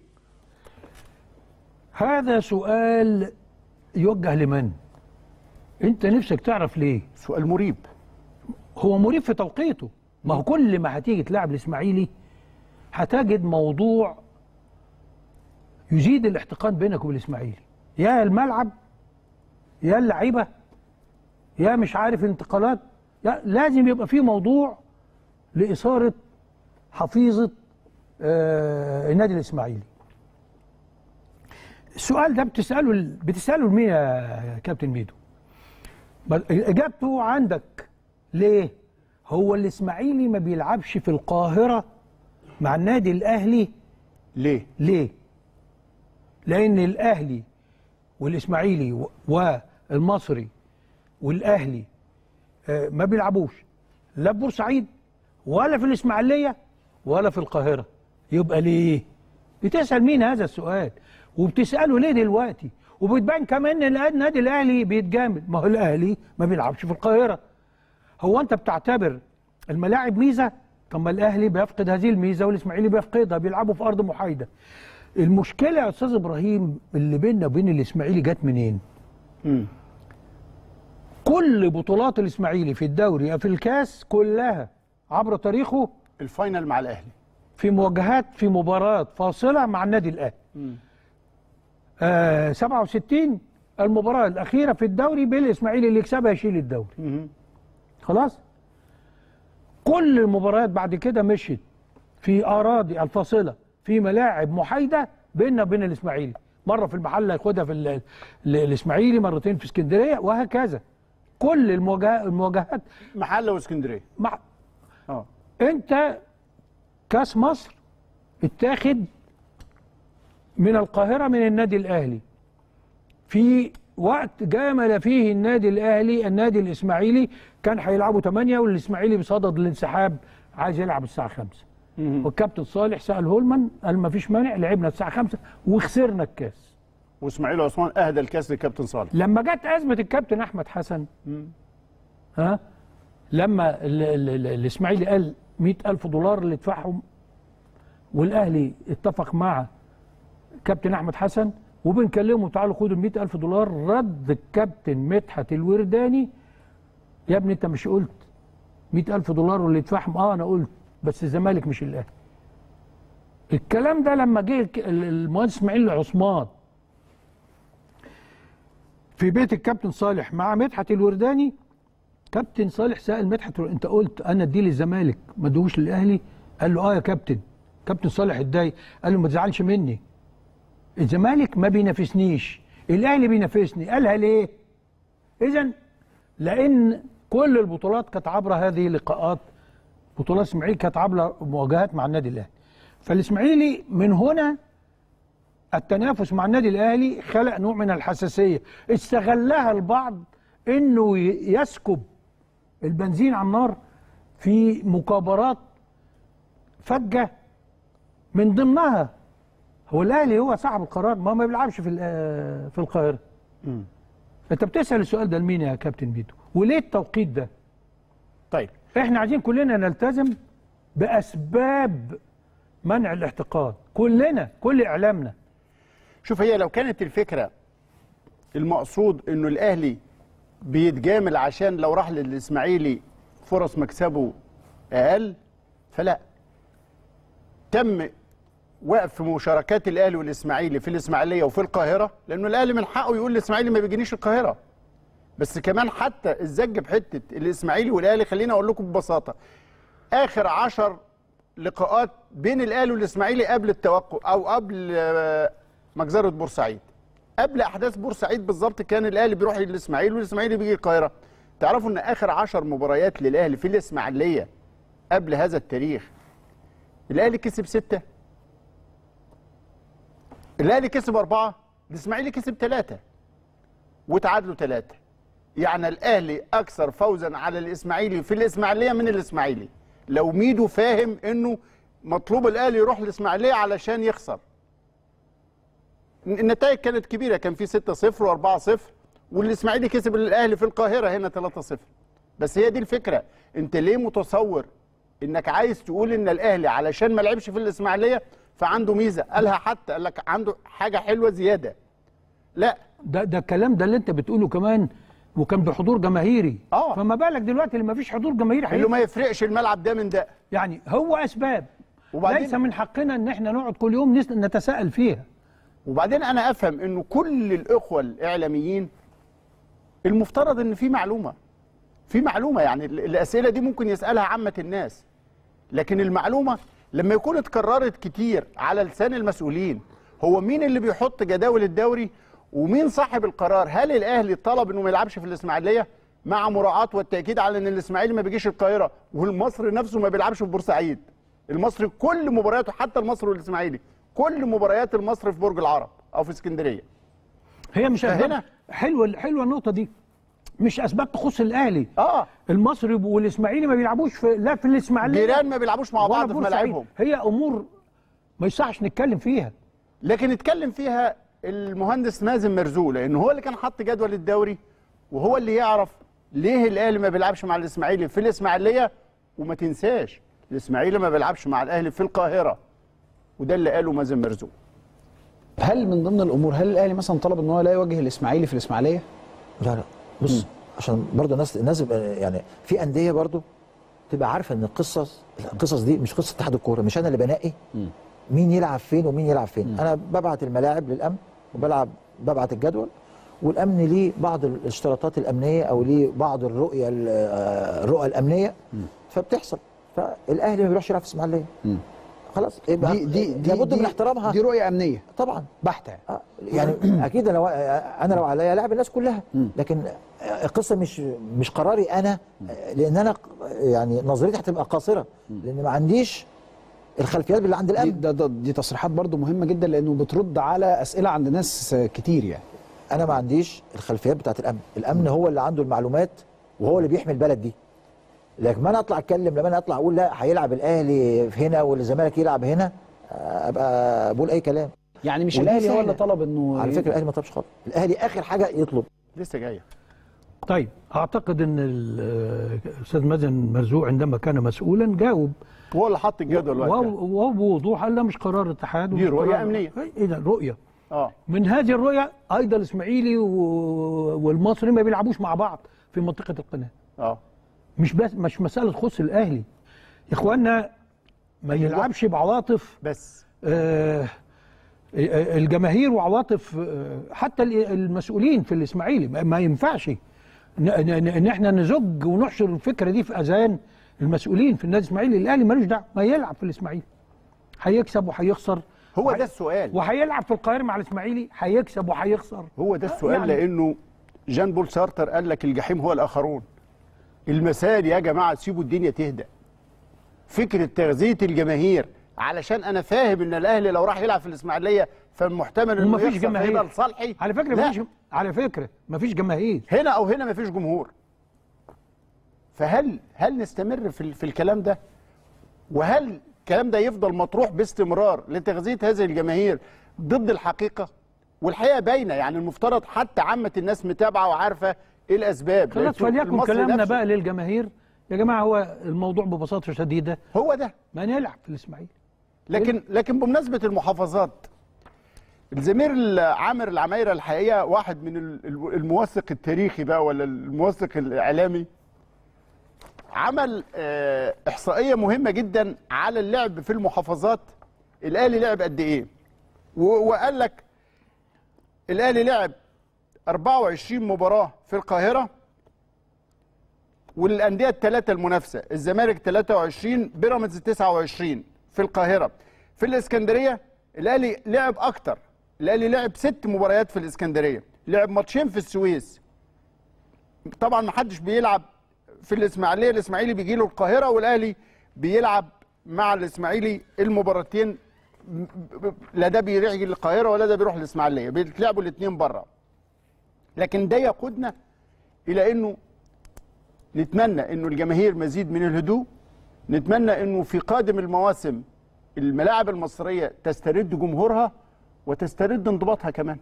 A: هذا سؤال يوجه لمن انت نفسك تعرف ليه
B: سؤال مريب
A: هو مريب في توقيته ما هو كل ما هتيجي تلعب الاسماعيلي هتجد موضوع يزيد الاحتقان بينك وبين الاسماعيلي يا الملعب يا اللعيبه يا مش عارف الانتقالات لا لازم يبقى في موضوع لاثاره حفيظه آه النادي الاسماعيلي السؤال ده بتساله بتساله لمين يا كابتن ميدو بل اجابته عندك ليه هو الاسماعيلي ما بيلعبش في القاهره مع النادي الاهلي
B: ليه
A: ليه لان الاهلي والاسماعيلي و- والمصري والاهلي آه، ما بيلعبوش لا في بورسعيد ولا في الاسماعيليه ولا في القاهره يبقى ليه بتسال مين هذا السؤال وبتساله ليه دلوقتي وبتبان كمان ان النادي الاهلي بيتجامل ما هو الاهلي ما بيلعبش في القاهره هو انت بتعتبر الملاعب ميزه طب ما الاهلي بيفقد هذه الميزه والاسماعيلي بيفقدها بيلعبوا في ارض محايده المشكله يا استاذ ابراهيم اللي بيننا وبين الاسماعيلي جت منين
B: مم.
A: كل بطولات الاسماعيلي في الدوري في الكاس كلها عبر تاريخه
B: الفاينل مع الاهلي
A: في مواجهات في مباراه فاصله مع النادي الاهلي آه 67 المباراه الاخيره في الدوري بالاسماعيلي اللي يكسبها يشيل الدوري
B: مم.
A: خلاص كل المباريات بعد كده مشيت في اراضي الفاصله في ملاعب محايده بيننا وبين الاسماعيلي مره في المحله ياخدها في ال- ال- الاسماعيلي مرتين في اسكندريه وهكذا كل المواجهات المواجهات
B: محله واسكندريه
A: مع
B: اه
A: انت كاس مصر اتاخد من القاهره من النادي الاهلي في وقت جامل فيه النادي الاهلي النادي الاسماعيلي كان هيلعبوا 8 والاسماعيلي بصدد الانسحاب عايز يلعب الساعه 5 والكابتن صالح سال هولمان قال ما فيش مانع لعبنا الساعه 5 وخسرنا الكاس
B: واسماعيل عثمان اهدى الكاس للكابتن صالح
A: لما جت ازمه الكابتن احمد حسن ها لما ال- ال- ال- الاسماعيلي قال 100000 دولار اللي ادفعهم والاهلي اتفق مع كابتن احمد حسن وبنكلمه تعالوا خدوا ال 100000 دولار رد الكابتن مدحت الورداني يا ابني انت مش قلت 100000 دولار واللي يدفعهم اه انا قلت بس الزمالك مش الاهلي الكلام ده لما جه الك- ال- المهندس اسماعيل عثمان في بيت الكابتن صالح مع مدحت الورداني كابتن صالح سأل مدحت انت قلت انا اديه للزمالك ما ادوش للاهلي قال له اه يا كابتن كابتن صالح اتضايق قال له ما تزعلش مني الزمالك ما بينافسنيش الاهلي بينافسني قالها ليه اذا لان كل البطولات كانت عبر هذه اللقاءات بطولات الاسماعيلي كانت عبر مواجهات مع النادي الاهلي فالاسماعيلي من هنا التنافس مع النادي الاهلي خلق نوع من الحساسيه استغلها البعض انه ي- يسكب البنزين على النار في مكابرات فجه من ضمنها هو الاهلي هو صاحب القرار ما ما بيلعبش في ال- في القاهره انت بتسال السؤال ده لمين يا كابتن بيتو وليه التوقيت ده
B: طيب
A: احنا عايزين كلنا نلتزم باسباب منع الاحتقان كلنا كل اعلامنا
B: شوف هي لو كانت الفكره المقصود انه الاهلي بيتجامل عشان لو راح للاسماعيلي فرص مكسبه اقل فلا تم وقف مشاركات الاهلي والاسماعيلي في الاسماعيليه وفي القاهره لانه الاهلي من حقه يقول الاسماعيلي ما بيجينيش القاهره بس كمان حتى الزج بحته الاسماعيلي والاهلي خليني اقول لكم ببساطه اخر عشر لقاءات بين الاهلي والاسماعيلي قبل التوقف او قبل آه، مجزره بورسعيد قبل احداث بورسعيد بالظبط كان الاهلي بيروح للاسماعيلي والاسماعيلي بيجي القاهره تعرفوا ان اخر عشر مباريات للاهلي في الاسماعيليه قبل هذا التاريخ الاهلي كسب سته الاهلي كسب اربعه الاسماعيلي كسب ثلاثه وتعادلوا ثلاثه يعني الاهلي اكثر فوزا على الاسماعيلي في الاسماعيليه من الاسماعيلي لو ميدو فاهم انه مطلوب الاهلي يروح الاسماعيليه علشان يخسر النتائج كانت كبيره كان في 6-0 و4-0 والاسماعيلي كسب الاهلي في القاهره هنا 3-0 بس هي دي الفكره انت ليه متصور انك عايز تقول ان الاهلي علشان ما لعبش في الاسماعيليه فعنده ميزه قالها حتى قال لك عنده حاجه حلوه زياده لا
A: ده ده الكلام ده اللي انت بتقوله كمان وكان بحضور جماهيري
B: آه.
A: فما بالك دلوقتي اللي ما فيش حضور جماهيري
B: اللي
A: هيبقى
B: ما يفرقش الملعب ده من ده
A: يعني هو اسباب
B: وبعدين-
A: ليس من حقنا ان احنا نقعد كل يوم نس- نتساءل فيها
B: وبعدين انا افهم انه كل الاخوه الاعلاميين المفترض ان في معلومه في معلومه يعني ال- الاسئله دي ممكن يسالها عامه الناس لكن المعلومه لما يكون اتكررت كتير على لسان المسؤولين هو مين اللي بيحط جداول الدوري ومين صاحب القرار هل الاهلي طلب انه ما يلعبش في الاسماعيليه مع مراعاه والتاكيد على ان الاسماعيلي ما بيجيش القاهره والمصري نفسه ما بيلعبش في بورسعيد المصري كل مبارياته حتى المصري والاسماعيلي كل مباريات المصري في برج العرب او في اسكندريه
A: هي مش اسباب
B: فهنا-
A: حلوه حلوه النقطه دي مش اسباب تخص الاهلي
B: اه
A: المصري والاسماعيلي ما بيلعبوش في لا في الاسماعيليه
B: جيران ما بيلعبوش مع
A: ولا
B: بعض في
A: بورسعيد.
B: ملاعبهم
A: هي امور ما يصحش نتكلم فيها
B: لكن اتكلم فيها المهندس مازن مرزوق لان هو اللي كان حط جدول الدوري وهو اللي يعرف ليه الاهلي ما بيلعبش مع الاسماعيلي في الاسماعيليه وما تنساش الاسماعيلي ما بيلعبش مع الاهلي في القاهره وده اللي قاله مازن مرزوق
C: هل من ضمن الامور هل الاهلي مثلا طلب ان هو لا يواجه الاسماعيلي في الاسماعيليه؟
F: لا لا بص عشان برضه الناس الناس يبقى- يعني في انديه برضه تبقى عارفه ان القصص القصص دي مش قصه اتحاد الكوره مش انا اللي بنقي مين يلعب فين ومين يلعب فين انا ببعت الملاعب للامن وبلعب ببعت الجدول والامن ليه بعض الاشتراطات الامنيه او ليه بعض الرؤيه ال- آه، الرؤى الامنيه فبتحصل فالاهلي ما بيروحش يلعب في اسماعيليه خلاص يبقى
C: دي دي دي
F: لابد
C: دي
F: من احترامها
C: دي رؤيه امنيه
F: طبعا
C: بحته
F: آه، يعني اكيد لو انا لو عليا لاعب الناس كلها لكن القصه مش مش قراري انا لان انا يعني نظريتي هتبقى قاصره لان ما عنديش الخلفيات اللي عند
C: دي,
F: الامن
C: ده ده دي تصريحات برضو مهمه جدا لانه بترد على اسئله عند ناس كتير يعني
F: انا ما عنديش الخلفيات بتاعت الامن الامن هو اللي عنده المعلومات وهو اللي بيحمي البلد دي لكن ما انا اطلع اتكلم لما انا اطلع اقول لا هيلعب الاهلي في هنا والزمالك يلعب هنا آه، ابقى بقول اي كلام
C: يعني مش
F: ودي
C: الاهلي هو
F: سهلة.
C: اللي طلب انه
F: على فكره الاهلي ما طلبش خالص الاهلي اخر حاجه يطلب
B: لسه جايه
A: طيب اعتقد ان ال- الاستاذ مازن مرزوق عندما كان مسؤولا جاوب
B: هو اللي حط الجدول
A: وهو
B: وقتها
A: وهو بوضوح قال ده مش قرار اتحاد
B: دي
A: ومش
B: رؤية
A: قرار-
B: أمنية.
A: ايه ده رؤيه
B: اه
A: من هذه الرؤيه ايضا الاسماعيلي و- والمصري ما بيلعبوش مع بعض في منطقه القناه
B: اه
A: مش بس مش مساله تخص الاهلي يا اخوانا ما يلعبش بعواطف
B: بس
A: آه، آه، الجماهير وعواطف آه، حتى ال- المسؤولين في الاسماعيلي ما- ما ينفعش ن- ن- ان احنا نزج ونحشر الفكره دي في اذهان المسؤولين في النادي الاسماعيلي الاهلي ملوش دعوه ما يلعب في الاسماعيلي هيكسب وهيخسر
B: هو
A: وهي-
B: ده السؤال
A: وهيلعب في القاهره مع الاسماعيلي هيكسب وهيخسر
B: هو ده السؤال
A: يعني-
B: لانه جان بول سارتر قال لك الجحيم هو الاخرون المسائل يا جماعه سيبوا الدنيا تهدى فكره تغذيه الجماهير علشان انا فاهم ان الاهلي لو راح يلعب في الاسماعيليه فالمحتمل انه
A: ومفيش
B: يخسر
A: جماهير.
B: فيبقى لصالحي
A: على فكره
B: لا.
A: مفيش على فكره مفيش جماهير
B: هنا او هنا مفيش جمهور فهل هل نستمر في ال- في الكلام ده وهل الكلام ده يفضل مطروح باستمرار لتغذيه هذه الجماهير ضد الحقيقه والحقيقه باينه يعني المفترض حتى عامه الناس متابعه وعارفه ايه الاسباب
A: خلاص
B: لأن
A: فليكن
B: المصري
A: كلامنا
B: نفسه
A: بقى للجماهير يا جماعه هو الموضوع ببساطه شديده
B: هو ده
A: ما نلعب في الاسماعيلي
B: لكن لكن بمناسبه المحافظات الزميل عامر العمايره الحقيقه واحد من ال- ال- الموثق التاريخي بقى ولا الموثق الاعلامي عمل آه، احصائيه مهمه جدا على اللعب في المحافظات الاهلي لعب قد ايه و- وقال لك الاهلي لعب 24 مباراه في القاهره والانديه الثلاثه المنافسه الزمالك 23 بيراميدز 29 في القاهره في الاسكندريه الاهلي لعب اكتر الاهلي لعب ست مباريات في الاسكندريه لعب ماتشين في السويس طبعا ما حدش بيلعب في الاسماعيليه الاسماعيلي بيجي له القاهره والاهلي بيلعب مع الاسماعيلي المباراتين م- ب- لا ده بيروح للقاهره ولا ده بيروح الاسماعيليه بيتلعبوا الاثنين بره لكن ده يقودنا الى انه نتمنى انه الجماهير مزيد من الهدوء نتمنى انه في قادم المواسم الملاعب المصريه تسترد جمهورها وتسترد انضباطها كمان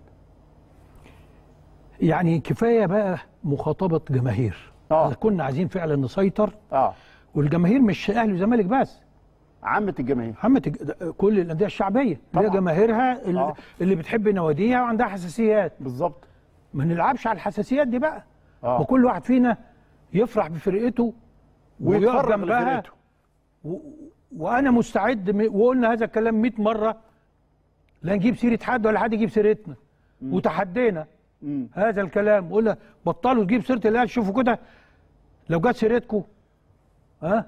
A: يعني كفايه بقى مخاطبه جماهير
B: آه.
A: إذا كنا عايزين فعلا نسيطر
B: اه
A: والجماهير مش اهلي وزمالك بس
B: عامه الجماهير
A: عامة الج- كل الانديه الشعبيه اللي هي
B: طبعاً.
A: جماهيرها اللي,
B: آه.
A: اللي بتحب نواديها وعندها حساسيات
B: بالظبط
A: ما نلعبش على الحساسيات دي بقى
B: آه.
A: وكل واحد فينا يفرح بفرقته ويقف
B: ويتفرغ
A: جنبها
B: لفرقته
A: وانا مستعد م- وقلنا هذا الكلام 100 مره لا نجيب سيره حد ولا حد يجيب سيرتنا وتحدينا هذا الكلام قلنا بطلوا تجيب سيره الاهلي شوفوا كده لو جت سيرتكم ها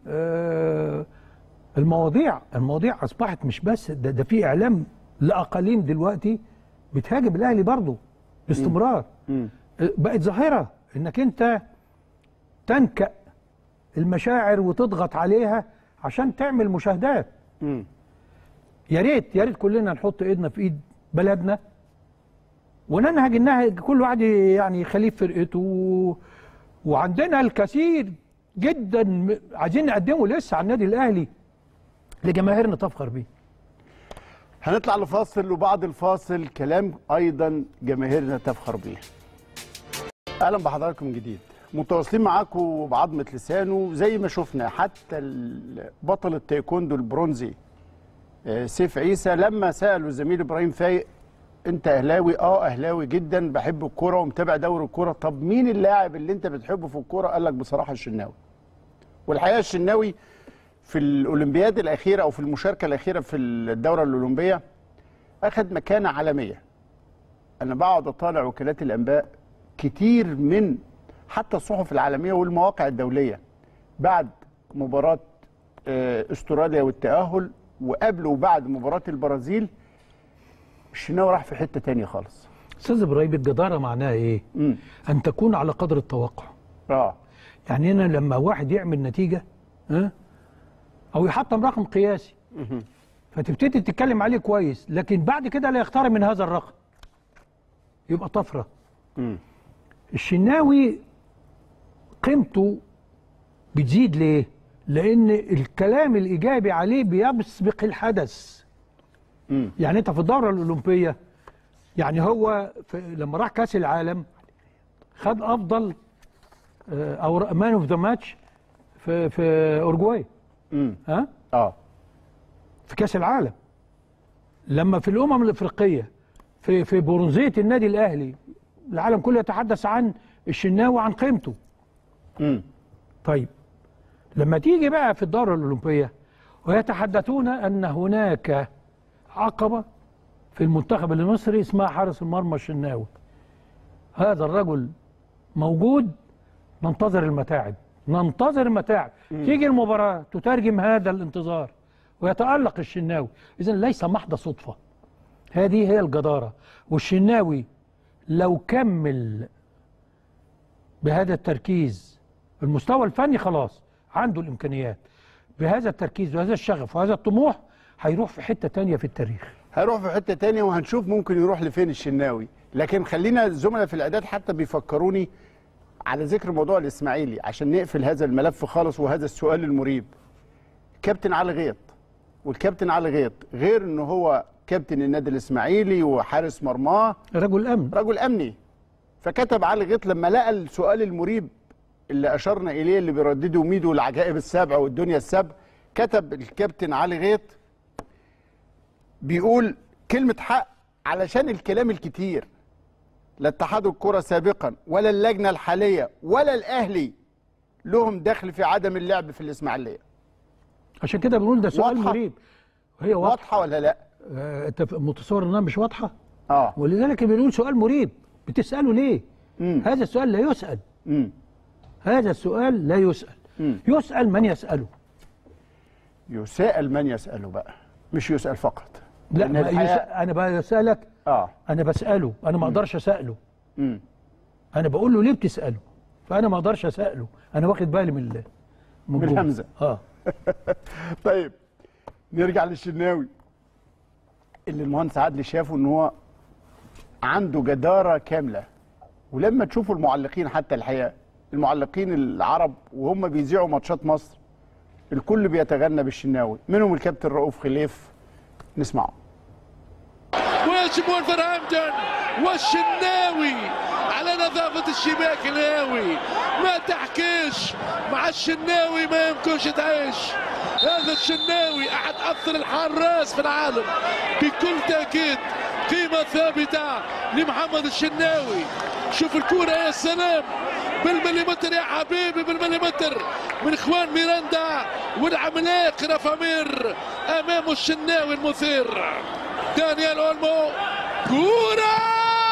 A: آه المواضيع المواضيع اصبحت مش بس ده, ده في اعلام لاقاليم دلوقتي بتهاجم الاهلي برضه باستمرار آه، بقت ظاهره انك انت تنكأ المشاعر وتضغط عليها عشان تعمل مشاهدات
B: مم.
A: يا ريت يا ريت كلنا نحط ايدنا في ايد بلدنا وننهج انها كل واحد يعني يخليه في فرقته و- وعندنا الكثير جدا م- عايزين نقدمه لسه على النادي الاهلي لجماهيرنا تفخر بيه
B: هنطلع لفاصل وبعد الفاصل كلام ايضا جماهيرنا تفخر به اهلا بحضراتكم من جديد متواصلين معاكم بعظمه لسانه زي ما شفنا حتى ال- بطل التايكوندو البرونزي آه، سيف عيسى لما سالوا الزميل ابراهيم فايق انت اهلاوي اه اهلاوي جدا بحب الكوره ومتابع دوري الكوره طب مين اللاعب اللي انت بتحبه في الكوره قال لك بصراحه الشناوي والحقيقه الشناوي في الاولمبياد الاخيره او في المشاركه الاخيره في الدوره الاولمبيه اخذ مكانه عالميه انا بقعد اطالع وكالات الانباء كتير من حتى الصحف العالميه والمواقع الدوليه بعد مباراه آه، استراليا والتاهل وقبل وبعد مباراه البرازيل الشناوي راح في حته تانية خالص
A: استاذ ابراهيم الجداره معناها ايه؟
B: امم
A: ان تكون على قدر التوقع
B: اه
A: يعني هنا لما واحد يعمل نتيجه ها او يحطم رقم قياسي فتبتدي تتكلم عليه كويس لكن بعد كده لا يقترب من هذا الرقم يبقى طفره
B: مم.
A: الشناوي قيمته بتزيد ليه؟ لان الكلام الايجابي عليه بيسبق الحدث
B: مم.
A: يعني انت في الدوره الاولمبيه يعني هو في لما راح كاس العالم خد افضل آه، او مان اوف ذا ماتش في في اورجواي
B: امم
A: ها
B: اه
A: في كاس العالم لما في الامم الافريقيه في في برونزيه النادي الاهلي العالم كله يتحدث عن الشناوي عن قيمته
B: امم
A: طيب لما تيجي بقى في الدورة الأولمبية ويتحدثون أن هناك عقبة في المنتخب المصري اسمها حارس المرمى الشناوي هذا الرجل موجود ننتظر المتاعب ننتظر المتاعب تيجي المباراة تترجم هذا الانتظار ويتألق الشناوي إذا ليس محض صدفة هذه هي الجدارة والشناوي لو كمل بهذا التركيز المستوى الفني خلاص عنده الامكانيات بهذا التركيز وهذا الشغف وهذا الطموح هيروح في حته تانية في التاريخ
B: هيروح في حته تانية وهنشوف ممكن يروح لفين الشناوي لكن خلينا الزملاء في الاعداد حتى بيفكروني على ذكر موضوع الاسماعيلي عشان نقفل هذا الملف خالص وهذا السؤال المريب كابتن علي غيط والكابتن علي غيط غير ان هو كابتن النادي الاسماعيلي وحارس مرماه
A: رجل امن
B: رجل امني فكتب علي غيط لما لقى السؤال المريب اللي اشرنا اليه اللي بيردده ميدو العجائب السبع والدنيا السبع كتب الكابتن علي غيط بيقول كلمة حق علشان الكلام الكتير لا اتحاد الكرة سابقا ولا اللجنة الحالية ولا الأهلي لهم دخل في عدم اللعب في الإسماعيلية
A: عشان كده بنقول ده سؤال
B: واضحة؟
A: مريب هي واضحه
B: واضحة ولا لا؟
A: آه، انت متصور انها مش واضحه
B: اه
A: ولذلك بنقول سؤال مريب بتساله ليه
B: مم.
A: هذا السؤال لا يسال
B: مم.
A: هذا السؤال لا يسال
B: مم.
A: يسال من يساله
B: يساءل من يسأله بقى مش يسأل فقط
A: لا
B: لأن
A: ما
B: الحقيقة-
A: يسأل انا بسالك
B: اه
A: انا بساله انا ما اقدرش اساله
B: مم.
A: انا بقول له ليه بتساله فانا ما اقدرش اساله انا واخد بالي من ال-
B: من
A: الجملة.
B: الهمزة.
A: اه
B: طيب نرجع للشناوي اللي المهندس عادل شافه ان هو عنده جدارة كاملة ولما تشوفوا المعلقين حتى الحقيقة المعلقين العرب وهم بيذيعوا ماتشات مصر الكل بيتغنى بالشناوي منهم الكابتن رؤوف خليف نسمعه
G: ويجب ولفرهامبتون والشناوي على نظافة الشباك الهاوي ما تحكيش مع الشناوي ما يمكنش تعيش هذا الشناوي أحد أفضل الحراس في العالم بكل تأكيد قيمة ثابتة لمحمد الشناوي شوف الكرة يا سلام بالمليمتر يا حبيبي بالمليمتر من اخوان ميراندا والعملاق رافامير امامه الشناوي المثير دانيال اولمو كرة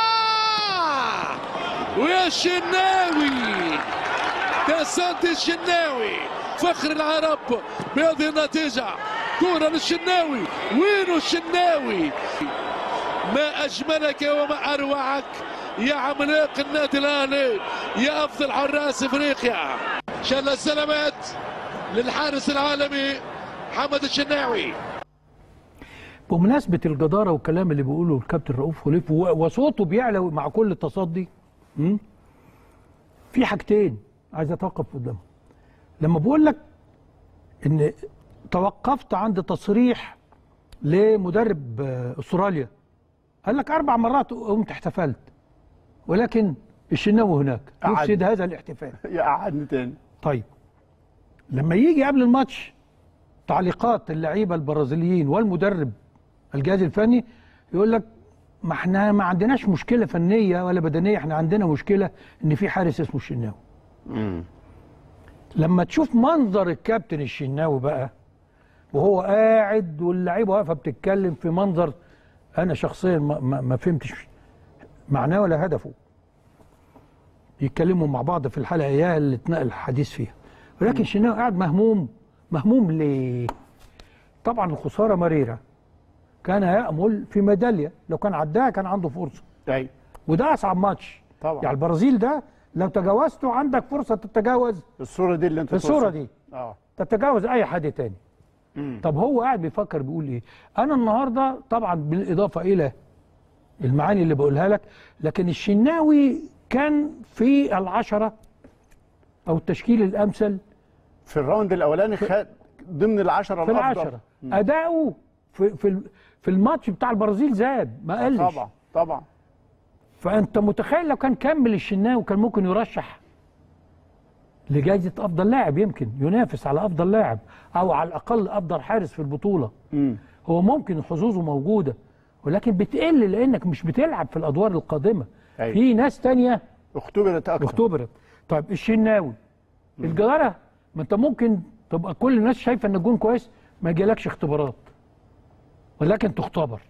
G: ويا الشناوي تسانتي الشناوي فخر العرب بهذه النتيجة كرة للشناوي وينو الشناوي ما أجملك وما أروعك يا عملاق النادي الأهلي يا أفضل حراس إفريقيا إن شاء الله السلامات للحارس العالمي محمد الشناوي
A: بمناسبة الجدارة والكلام اللي بيقوله الكابتن رؤوف خليف و- وصوته بيعلى مع كل تصدي م? في حاجتين عايز اتوقف قدامهم لما بقول لك ان توقفت عند تصريح لمدرب آه، استراليا قال لك اربع مرات قمت احتفلت ولكن الشناوي هناك
B: قعد.
A: يفسد هذا الاحتفال
B: يقعدني تاني
A: طيب لما يجي قبل الماتش تعليقات اللعيبه البرازيليين والمدرب الجهاز الفني يقول لك ما احنا ما عندناش مشكله فنيه ولا بدنيه احنا عندنا مشكله ان في حارس اسمه الشناوي لما تشوف منظر الكابتن الشناوي بقى وهو قاعد واللعيبه واقفه بتتكلم في منظر انا شخصيا ما, ما, ما فهمتش معناه ولا هدفه يتكلموا مع بعض في الحلقه اياها اللي اتنقل الحديث فيها ولكن الشناوي قاعد مهموم مهموم ليه؟ طبعا الخساره مريره كان يامل في ميداليه لو كان عداها كان عنده فرصه
B: ايوه
A: وده اصعب ماتش
B: طبعا.
A: يعني البرازيل ده لو تجاوزته عندك فرصه تتجاوز
B: الصوره دي اللي انت
A: الصوره
B: تقصد.
A: دي
B: اه
A: تتجاوز اي حد تاني طب هو قاعد بيفكر بيقول ايه انا النهارده طبعا بالاضافه الى المعاني اللي بقولها لك لكن الشناوي كان في العشرة او التشكيل الامثل
B: في الراوند الاولاني خد ضمن العشره
A: في
B: الافضل
A: العشرة اداؤه في في في الماتش بتاع البرازيل زاد ما قلش
B: طبعا طبعا
A: فانت متخيل لو كان كمل الشناوي كان ممكن يرشح لجائزه افضل لاعب يمكن ينافس على افضل لاعب او على الاقل افضل حارس في البطوله هو ممكن حظوظه موجوده ولكن بتقل لانك مش بتلعب في الادوار القادمه
B: أيوة.
A: في ناس تانية
B: اختبرت اكتر
A: اختبرت طيب الشناوي الجدارة ما انت ممكن تبقى كل الناس شايفه ان الجون كويس ما يجيلكش اختبارات ولكن تختبر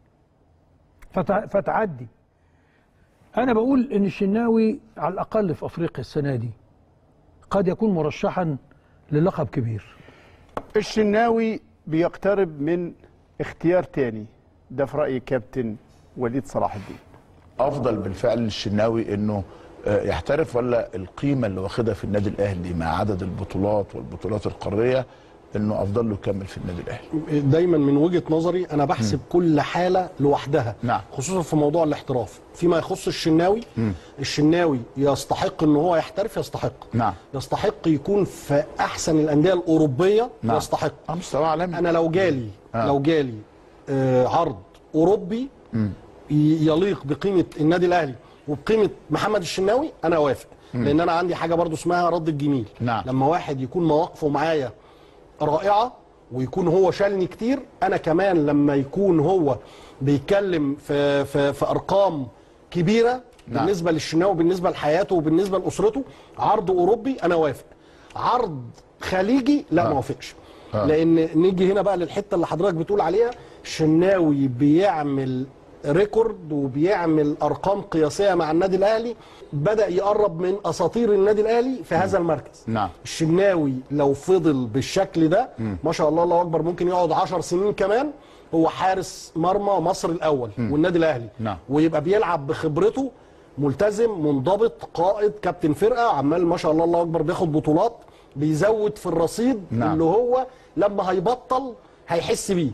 A: فتع... فتعدي انا بقول ان الشناوي على الاقل في افريقيا السنه دي قد يكون مرشحا للقب كبير
B: الشناوي بيقترب من اختيار تاني ده في راي كابتن وليد صلاح الدين
H: افضل بالفعل للشناوي انه آه، يحترف ولا القيمه اللي واخدها في النادي الاهلي مع عدد البطولات والبطولات القاريه انه افضل له يكمل في النادي الاهلي
I: دايما من وجهه نظري انا بحسب كل حاله لوحدها
H: نعم.
I: خصوصا في موضوع الاحتراف فيما يخص الشناوي الشناوي يستحق ان هو يحترف يستحق
H: نعم.
I: يستحق يكون في احسن الانديه الاوروبيه
H: نعم.
I: يستحق
H: اه مستوى عالمي
I: انا لو جالي
H: آه.
I: لو جالي آه عرض اوروبي ي- يليق بقيمه النادي الاهلي وبقيمه محمد الشناوي انا اوافق لان انا عندي حاجه برضو اسمها رد الجميل
H: نعم.
I: لما واحد يكون مواقفه معايا رائعه ويكون هو شالني كتير انا كمان لما يكون هو بيتكلم في في, في ارقام كبيره
H: نعم.
I: نعم. بالنسبه للشناوي وبالنسبه لحياته وبالنسبه لاسرته عرض اوروبي انا وافق عرض خليجي لا
H: آه.
I: ما وافقش
H: آه.
I: لان نيجي هنا بقى للحته اللي حضرتك بتقول عليها شناوي بيعمل ريكورد وبيعمل ارقام قياسيه مع النادي الاهلي بدا يقرب من اساطير النادي الاهلي في هذا المركز
H: نعم.
I: الشناوي لو فضل بالشكل ده ما شاء الله الله اكبر ممكن يقعد 10 سنين كمان هو حارس مرمى مصر الاول والنادي الاهلي
H: نعم.
I: ويبقى بيلعب بخبرته ملتزم منضبط قائد كابتن فرقه عمال ما شاء الله الله اكبر بياخد بطولات بيزود في الرصيد
H: نعم.
I: اللي هو لما هيبطل هيحس بيه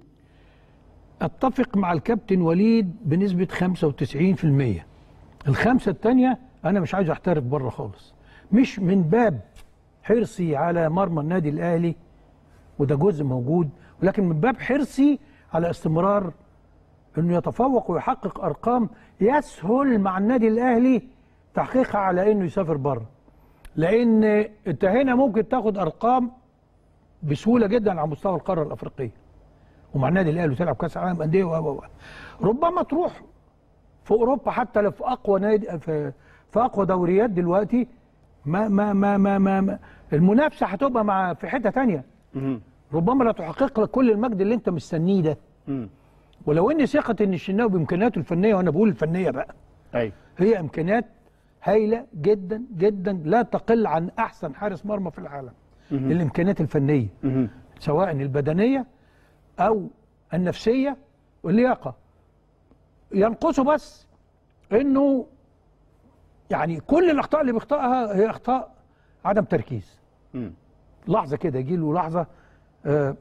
A: اتفق مع الكابتن وليد بنسبه 95% الخمسه الثانيه انا مش عايز احترف بره خالص مش من باب حرصي على مرمى النادي الاهلي وده جزء موجود ولكن من باب حرصي على استمرار انه يتفوق ويحقق ارقام يسهل مع النادي الاهلي تحقيقها على انه يسافر بره لان انت هنا ممكن تاخد ارقام بسهوله جدا على مستوى القاره الافريقيه ومع النادي الاهلي وتلعب كاس العالم انديه و و و. ربما تروح في اوروبا حتى لو في اقوى نادي في, في اقوى دوريات دلوقتي ما ما ما ما, ما, ما المنافسه هتبقى مع في حته تانية ربما لا تحقق لك كل المجد اللي انت مستنيه ده ولو ان ثقه ان الشناوي بامكانياته الفنيه وانا بقول الفنيه بقى
B: ايوه
A: هي امكانيات هايله جدا جدا لا تقل عن احسن حارس مرمى في العالم الامكانيات الفنيه سواء البدنيه او النفسيه واللياقه ينقصه بس انه يعني كل الاخطاء اللي بيخطئها هي اخطاء عدم تركيز لحظه كده يجي له لحظه آه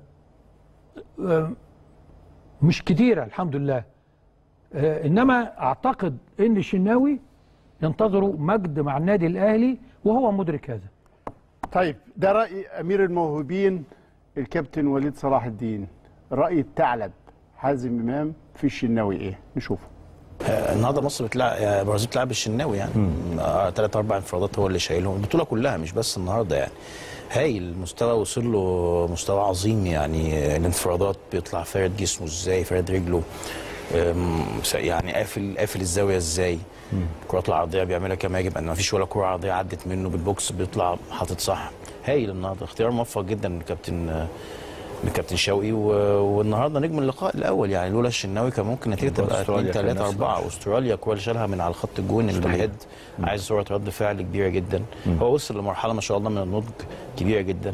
A: آه مش كتيره الحمد لله آه انما اعتقد ان الشناوي ينتظروا مجد مع النادي الاهلي وهو مدرك هذا
B: طيب ده راي امير الموهوبين الكابتن وليد صلاح الدين راي الثعلب حازم امام في الشناوي ايه نشوفه
J: آه، النهارده مصر بتلعب آه، البرازيل بتلعب الشناوي يعني ثلاث اربع انفرادات هو اللي شايلهم البطوله كلها مش بس النهارده يعني هايل المستوى وصل له مستوى عظيم يعني الانفرادات بيطلع فارد جسمه ازاي فارد رجله أم، يعني قافل قافل الزاويه ازاي الكرات العرضيه بيعملها كما يجب ان ما فيش ولا كره عرضيه عدت منه بالبوكس بيطلع حاطط صح هايل النهارده اختيار موفق جدا من الكابتن من كابتن شوقي و... والنهارده نجم اللقاء الاول يعني لولا الشناوي كان ممكن نتيجه تبقى 2
H: أستراليا كان
J: 3
H: نفس
J: 4 استراليا الكوره اللي شالها من على خط الجون اللي بالهيد عايز سرعه رد فعل كبيره جدا هو وصل لمرحله ما شاء الله من النضج كبيره جدا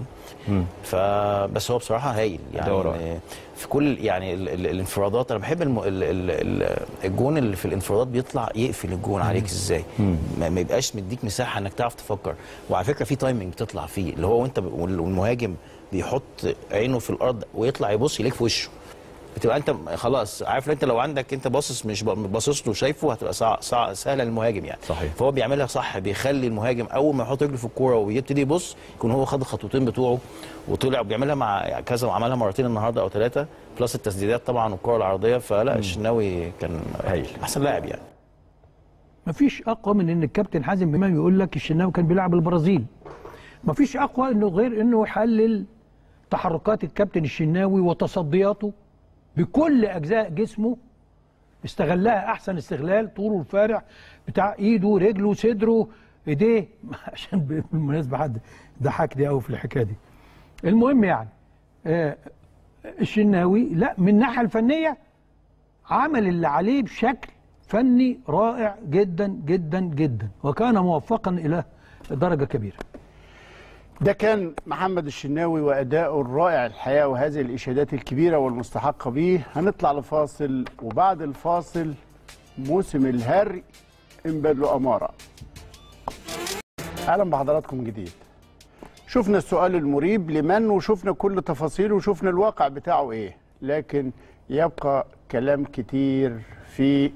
J: فبس هو بصراحه هايل يعني
H: ده رائع.
J: في كل يعني ال... ال... الانفرادات انا بحب الم... ال... ال... ال... الجون اللي في الانفرادات بيطلع يقفل الجون عليك ازاي ما... ما يبقاش مديك مساحه انك تعرف تفكر وعلى فكره في تايمنج بتطلع فيه اللي هو وانت ب... وال- والمهاجم بيحط عينه في الارض ويطلع يبص يلاقيك في وشه بتبقى انت خلاص عارف انت لو عندك انت باصص مش ب- باصص له شايفه هتبقى صع... صع... سهله للمهاجم يعني
H: صحيح.
J: فهو بيعملها صح بيخلي المهاجم اول ما يحط رجله في الكوره ويبتدي يبص يكون هو خد الخطوتين بتوعه وطلع بيعملها مع كذا وعملها مرتين النهارده او ثلاثه بلس التسديدات طبعا والكره العرضيه فلا الشناوي كان
H: هايل.
J: احسن لاعب يعني
A: مفيش اقوى من ان الكابتن حازم امام يقول لك الشناوي كان بيلعب البرازيل مفيش اقوى انه غير انه يحلل تحركات الكابتن الشناوي وتصدياته بكل اجزاء جسمه استغلها احسن استغلال طوله الفارع بتاع ايده رجله صدره ايديه عشان بالمناسبه حد ضحكني قوي في الحكايه دي المهم يعني آه الشناوي لا من الناحيه الفنيه عمل اللي عليه بشكل فني رائع جدا جدا جدا وكان موفقا الى درجه كبيره
B: ده كان محمد الشناوي وأداؤه الرائع الحقيقة وهذه الإشادات الكبيرة والمستحقة به هنطلع لفاصل وبعد الفاصل موسم الهري إن له أمارة أهلا بحضراتكم من جديد شفنا السؤال المريب لمن وشفنا كل تفاصيله وشفنا الواقع بتاعه إيه لكن يبقى كلام كتير في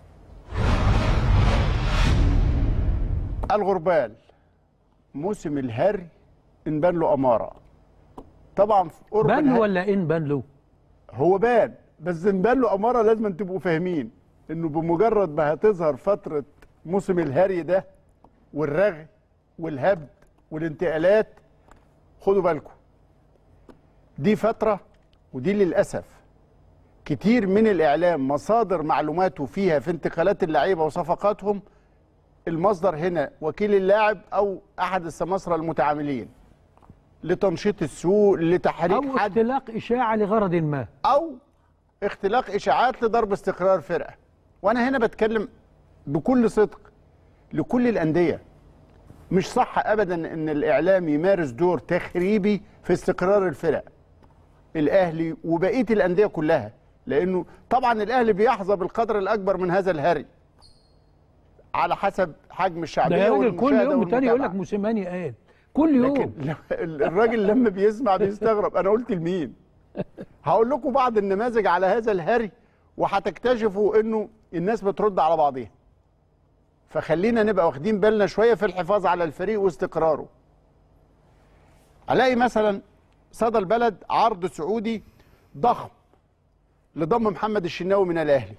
B: الغربال موسم الهري ان بان له اماره طبعا في قرب
A: بان له
B: الهري-
A: ولا ان بان له
B: هو بان بس ان بان له اماره لازم تبقوا فاهمين انه بمجرد ما هتظهر فتره موسم الهري ده والرغي والهبد والانتقالات خدوا بالكم دي فتره ودي للاسف كتير من الاعلام مصادر معلوماته فيها في انتقالات اللعيبه وصفقاتهم المصدر هنا وكيل اللاعب او احد السماسره المتعاملين لتنشيط السوق لتحريك
A: او
B: حد
A: اختلاق اشاعه لغرض ما
B: او اختلاق اشاعات لضرب استقرار فرقه وانا هنا بتكلم بكل صدق لكل الانديه مش صح ابدا ان الاعلام يمارس دور تخريبي في استقرار الفرق الاهلي وبقيه الانديه كلها لانه طبعا الاهلي بيحظى بالقدر الاكبر من هذا الهري على حسب حجم
A: ده
B: الشعبيه
A: يا راجل كل
B: والمشاهدة
A: يوم التاني يقول لك
B: والمتابعة.
A: موسيماني قال كل يوم
B: لكن ل- الراجل لما بيسمع بيستغرب انا قلت لمين هقول لكم بعض النماذج على هذا الهري وهتكتشفوا انه الناس بترد على بعضيها فخلينا نبقى واخدين بالنا شويه في الحفاظ على الفريق واستقراره الاقي مثلا صدى البلد عرض سعودي ضخم لضم محمد الشناوي من الاهلي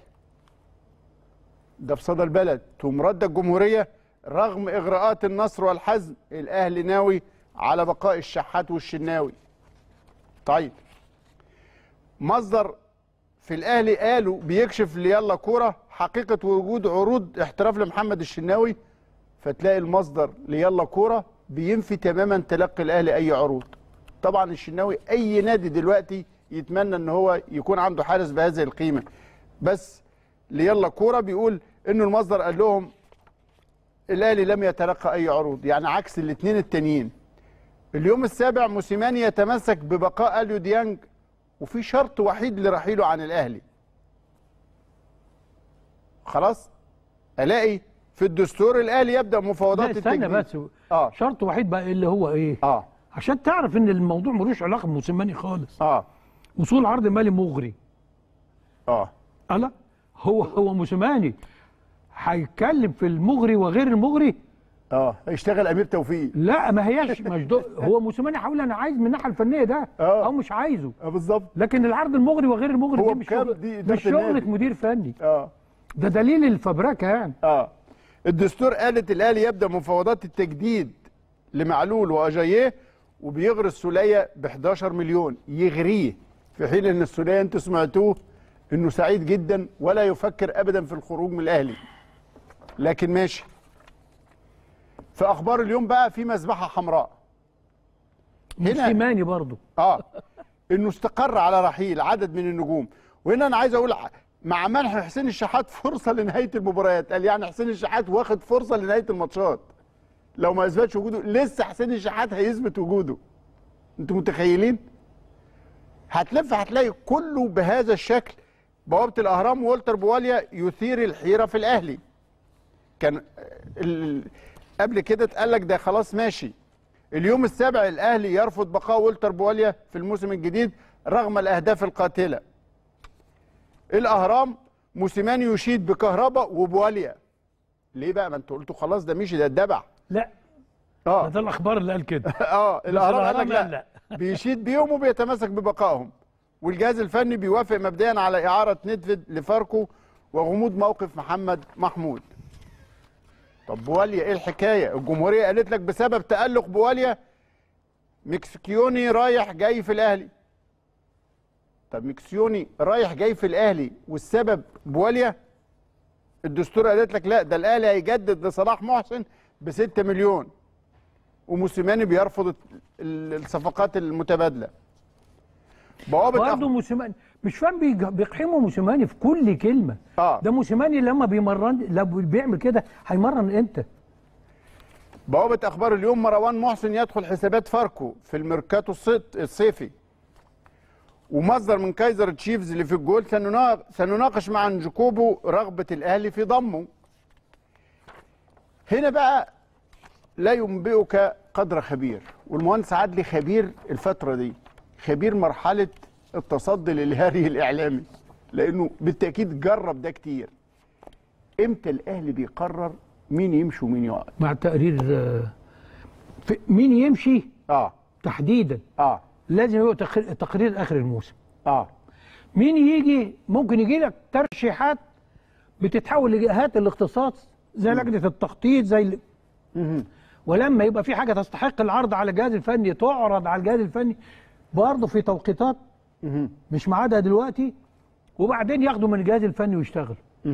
B: ده في صدى البلد تقوم رد الجمهوريه رغم اغراءات النصر والحزم الاهلي ناوي على بقاء الشحات والشناوي طيب مصدر في الاهلي قالوا بيكشف ليلا كوره حقيقه وجود عروض احتراف لمحمد الشناوي فتلاقي المصدر ليلا كوره بينفي تماما تلقي الاهلي اي عروض طبعا الشناوي اي نادي دلوقتي يتمنى ان هو يكون عنده حارس بهذه القيمه بس ليلا كوره بيقول انه المصدر قال لهم الاهلي لم يتلقى اي عروض يعني عكس الاثنين التانيين اليوم السابع موسيماني يتمسك ببقاء اليو ديانج وفي شرط وحيد لرحيله عن الاهلي خلاص الاقي في الدستور الاهلي يبدا
A: لا
B: مفاوضات
A: استنى
B: التجديد
A: بس
B: اه
A: شرط وحيد بقى اللي هو ايه
B: اه
A: عشان تعرف ان الموضوع ملوش علاقه بموسيماني خالص
B: اه
A: وصول عرض مالي مغري
B: اه
A: الله هو هو موسيماني هيتكلم في المغري وغير المغري
B: اه هيشتغل امير توفيق
A: لا ما هياش مشدو هو موسيماني هيقول انا عايز من الناحيه الفنيه ده
B: آه.
A: او مش عايزه
B: اه بالظبط
A: لكن العرض المغري وغير المغري
B: هو
A: دي مش
B: بكام
A: شغل
B: دي إدارة
A: مش شغله
B: النادي؟
A: مدير فني
B: اه
A: ده دليل الفبركه يعني
B: اه الدستور قالت الاهلي يبدا مفاوضات التجديد لمعلول واجاييه وبيغري السوليه ب 11 مليون يغريه في حين ان السوليه انتوا سمعتوه انه سعيد جدا ولا يفكر ابدا في الخروج من الاهلي لكن ماشي في اخبار اليوم بقى في مذبحه حمراء هنا
A: موسيماني برضه
B: اه انه استقر على رحيل عدد من النجوم وهنا انا عايز اقول ع- مع منح حسين الشحات فرصه لنهايه المباريات قال يعني حسين الشحات واخد فرصه لنهايه الماتشات لو ما اثبتش وجوده لسه حسين الشحات هيثبت وجوده انتوا متخيلين هتلف هتلاقي كله بهذا الشكل بوابه الاهرام والتر بواليا يثير الحيره في الاهلي كان ال- قبل كده اتقال لك ده خلاص ماشي اليوم السابع الاهلي يرفض بقاء والتر بواليا في الموسم الجديد رغم الاهداف القاتله الاهرام موسيماني يشيد بكهربا وبواليا ليه بقى ما انتوا قلتوا خلاص ده مشي ده اتدبع
A: لا
B: اه
A: ده الاخبار اللي قال كده
B: اه الاهرام قال لك
A: الأهرام
B: لا,
A: قال
B: بيشيد بيهم وبيتمسك ببقائهم والجهاز الفني بيوافق مبدئيا على اعاره ندفد لفاركو وغموض موقف محمد محمود طب بواليا ايه الحكايه الجمهوريه قالت لك بسبب تالق بواليا مكسيكيوني رايح جاي في الاهلي طب مكسيوني رايح جاي في الاهلي والسبب بواليا الدستور قالت لك لا ده الاهلي هيجدد لصلاح محسن ب 6 مليون وموسيماني بيرفض ال- ال- الصفقات المتبادله بوابه
A: برضه
B: أخ...
A: موسيماني مش فاهم بيج- بيقحموا موسيماني في كل كلمه
B: اه
A: ده موسيماني لما بيمرن لما بيعمل كده هيمرن امتى؟
B: بوابه اخبار اليوم مروان محسن يدخل حسابات فاركو في الميركاتو الصيت- الصيفي ومصدر من كايزر تشيفز اللي في الجول سننا- سنناقش مع نجوكوبو رغبه الاهلي في ضمه هنا بقى لا ينبئك قدر خبير والمهندس عدلي خبير الفتره دي خبير مرحله التصدي للهري الاعلامي لانه بالتاكيد جرب ده كتير امتى الاهلي بيقرر مين يمشي ومين يقعد
A: مع التقرير آه، في مين يمشي
B: اه
A: تحديدا
B: اه
A: لازم يبقى تقرير, تقرير اخر الموسم
B: اه
A: مين يجي ممكن يجي لك ترشيحات بتتحول لجهات الاختصاص زي لجنه التخطيط زي ال- ولما يبقى في حاجه تستحق العرض على الجهاز الفني تعرض على الجهاز الفني برضه في توقيتات مش ميعادها دلوقتي وبعدين ياخدوا من الجهاز الفني ويشتغلوا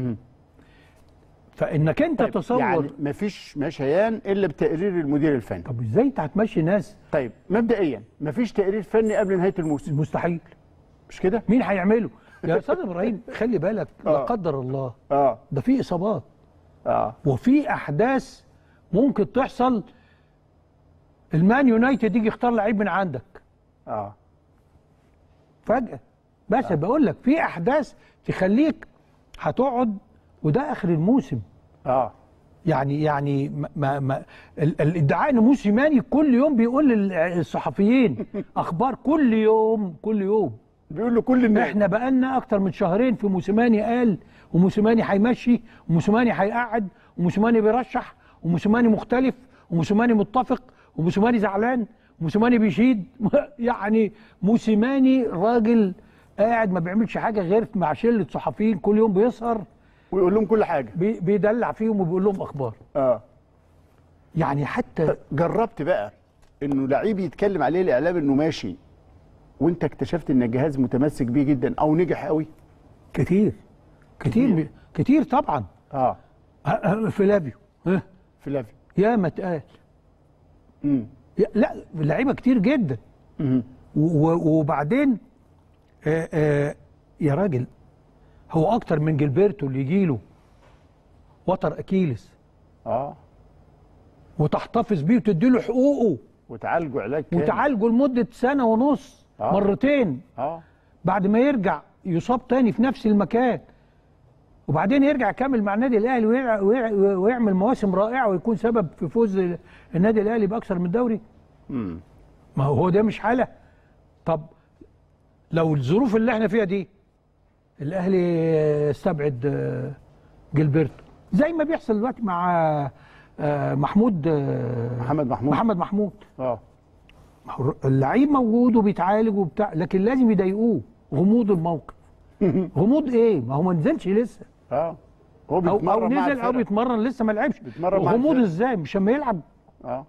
A: فانك انت
B: طيب
A: تصور
B: يعني مفيش مشيان الا بتقرير المدير الفني
A: طب ازاي انت هتمشي ناس
B: طيب مبدئيا مفيش تقرير فني قبل نهايه الموسم
A: مستحيل
B: مش كده
A: مين هيعمله يا استاذ ابراهيم خلي بالك لا
B: آه.
A: قدر الله
B: اه
A: ده في اصابات
B: اه
A: وفي احداث ممكن تحصل المان يونايتد يجي يختار لعيب من عندك
B: اه
A: فجاه بس آه. بقول لك في احداث تخليك هتقعد وده اخر الموسم
B: اه
A: يعني يعني ما ما ما ال- الادعاء ان موسيماني كل يوم بيقول للصحفيين اخبار كل يوم كل يوم
B: بيقول له كل الناس
A: احنا بقالنا اكتر من شهرين في موسيماني قال وموسيماني هيمشي وموسيماني هيقعد وموسيماني بيرشح وموسيماني مختلف وموسيماني متفق وموسيماني زعلان وموسيماني بيشيد يعني موسيماني راجل قاعد ما بيعملش حاجه غير مع شله صحفيين كل يوم بيسهر
B: ويقول لهم كل حاجه
A: بي- بيدلع فيهم وبيقول لهم اخبار
B: اه
A: يعني حتى
B: جربت بقى انه لعيب يتكلم عليه الاعلام انه ماشي وانت اكتشفت ان الجهاز متمسك بيه جدا او نجح قوي
A: كتير كتير كتير طبعا
B: اه
A: أه، أه، فلافيو ها
B: فلافي
A: يا ما اتقال
B: امم
A: يا- لا لعيبه كتير جدا
B: مم.
A: و- و- وبعدين آه آه يا راجل هو اكتر من جilberto اللي يجيله وتر اكيلس
B: اه
A: وتحتفظ بيه وتدي له حقوقه
B: وتعالجوا علاج كامل
A: وتعالجه لمده سنه ونص
B: آه.
A: مرتين
B: اه
A: بعد ما يرجع يصاب تاني في نفس المكان وبعدين يرجع يكمل مع النادي الاهلي ويع- ويع- ويعمل مواسم رائعه ويكون سبب في فوز النادي الاهلي باكثر من دوري
B: امم
A: ما هو ده مش حاله طب لو الظروف اللي احنا فيها دي الاهلي استبعد آه، جilberto زي ما بيحصل دلوقتي مع آه، محمود آه،
B: محمد محمود
A: محمد محمود
B: اه
A: ما هو اللعيب موجود وبيتعالج وبتاع لكن لازم يضايقوه غموض الموقف غموض ايه ما هو ما نزلش لسه
B: اه هو
A: او
B: بيتمرن
A: او
B: مع
A: نزل او
B: الفرق.
A: بيتمرن لسه ما لعبش
B: بيتمرن مع
A: غموض
B: الفرق.
A: ازاي مش اما يلعب
B: اه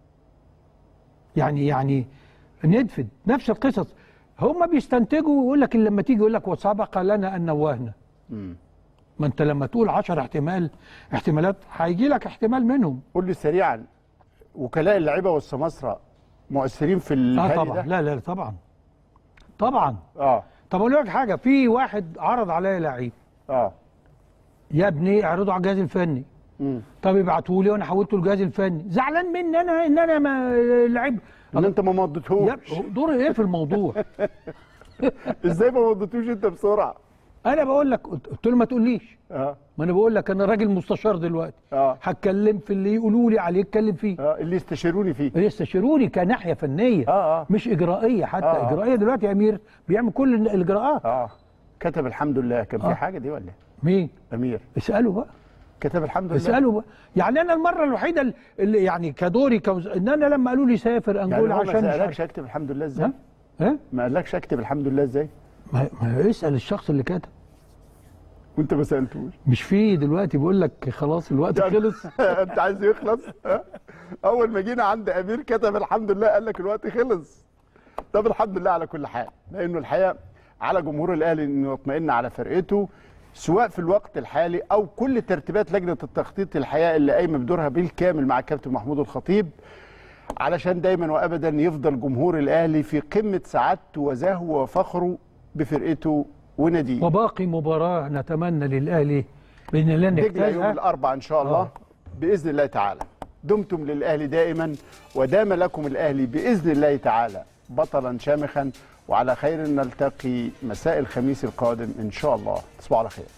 A: يعني يعني ندفد نفس القصص هم بيستنتجوا ويقول لك لما تيجي يقول لك وسبق لنا ان نوهنا
B: امم
A: ما انت لما تقول 10 احتمال احتمالات هيجي لك احتمال منهم
B: قول لي سريعا وكلاء اللعيبه والسماسره مؤثرين في
A: اه
B: الهادي
A: طبعا
B: ده
A: لا لا طبعا طبعا
B: اه
A: طب اقول لك حاجه في واحد عرض عليا لعيب
B: اه
A: يا ابني اعرضه على الجهاز الفني
B: امم
A: طب ابعتوا لي وانا حولته الجهاز الفني زعلان مني انا ان انا ما لعيب
B: ان انت ما مضيتهوش
A: يا- دوري ايه في الموضوع
B: ازاي ما مضيتوش انت بسرعه
A: انا بقول لك قلت قلت له ما تقوليش
B: اه
A: ما انا بقول لك انا راجل مستشار دلوقتي
B: اه
A: هتكلم في اللي يقولوا لي عليه اتكلم فيه
B: اه اللي استشيروني فيه
A: يستشيروني كناحيه فنيه
B: اه اه
A: مش اجرائيه حتى
B: آه، آه.
A: اجرائيه دلوقتي يا امير بيعمل كل الاجراءات
B: اه كتب الحمد لله كان في
A: آه.
B: حاجه دي ولا إيه؟
A: مين
B: امير
A: اساله بقى
B: كتب الحمد لله
A: اساله بقى يعني انا المره الوحيده اللي يعني كدوري كوز... ان انا لما قالوا لي سافر
B: يعني
A: انجولا
B: هو ما
A: عشان مش
B: سالكش
A: عارف
B: اكتب الحمد لله ازاي
A: ها ها
B: ما قالكش اكتب الحمد لله ازاي
A: ما, ما اسال الشخص اللي كتب
B: وانت ما سالتوش
A: مش في دلوقتي بيقول لك خلاص الوقت
B: يعني-
A: خلص
B: انت عايز يخلص ها؟ اول ما جينا عند امير كتب الحمد لله قال لك الوقت خلص طب الحمد لله على كل حال لانه الحقيقه على جمهور الاهلي انه يطمئن على فرقته سواء في الوقت الحالي او كل ترتيبات لجنه التخطيط الحقيقه اللي قايمه بدورها بالكامل مع الكابتن محمود الخطيب علشان دايما وابدا يفضل جمهور الاهلي في قمه سعادته وزهوه وفخره بفرقته وناديه
A: وباقي مباراه نتمنى للاهلي باذن الله
B: دجله يوم
A: نجتازها
B: الاربعاء ان شاء الله
A: آه.
B: باذن الله تعالى دمتم للاهلي دائما ودام لكم الاهلي باذن الله تعالى بطلا شامخا وعلى خير نلتقي مساء الخميس القادم ان شاء الله تصبحوا على خير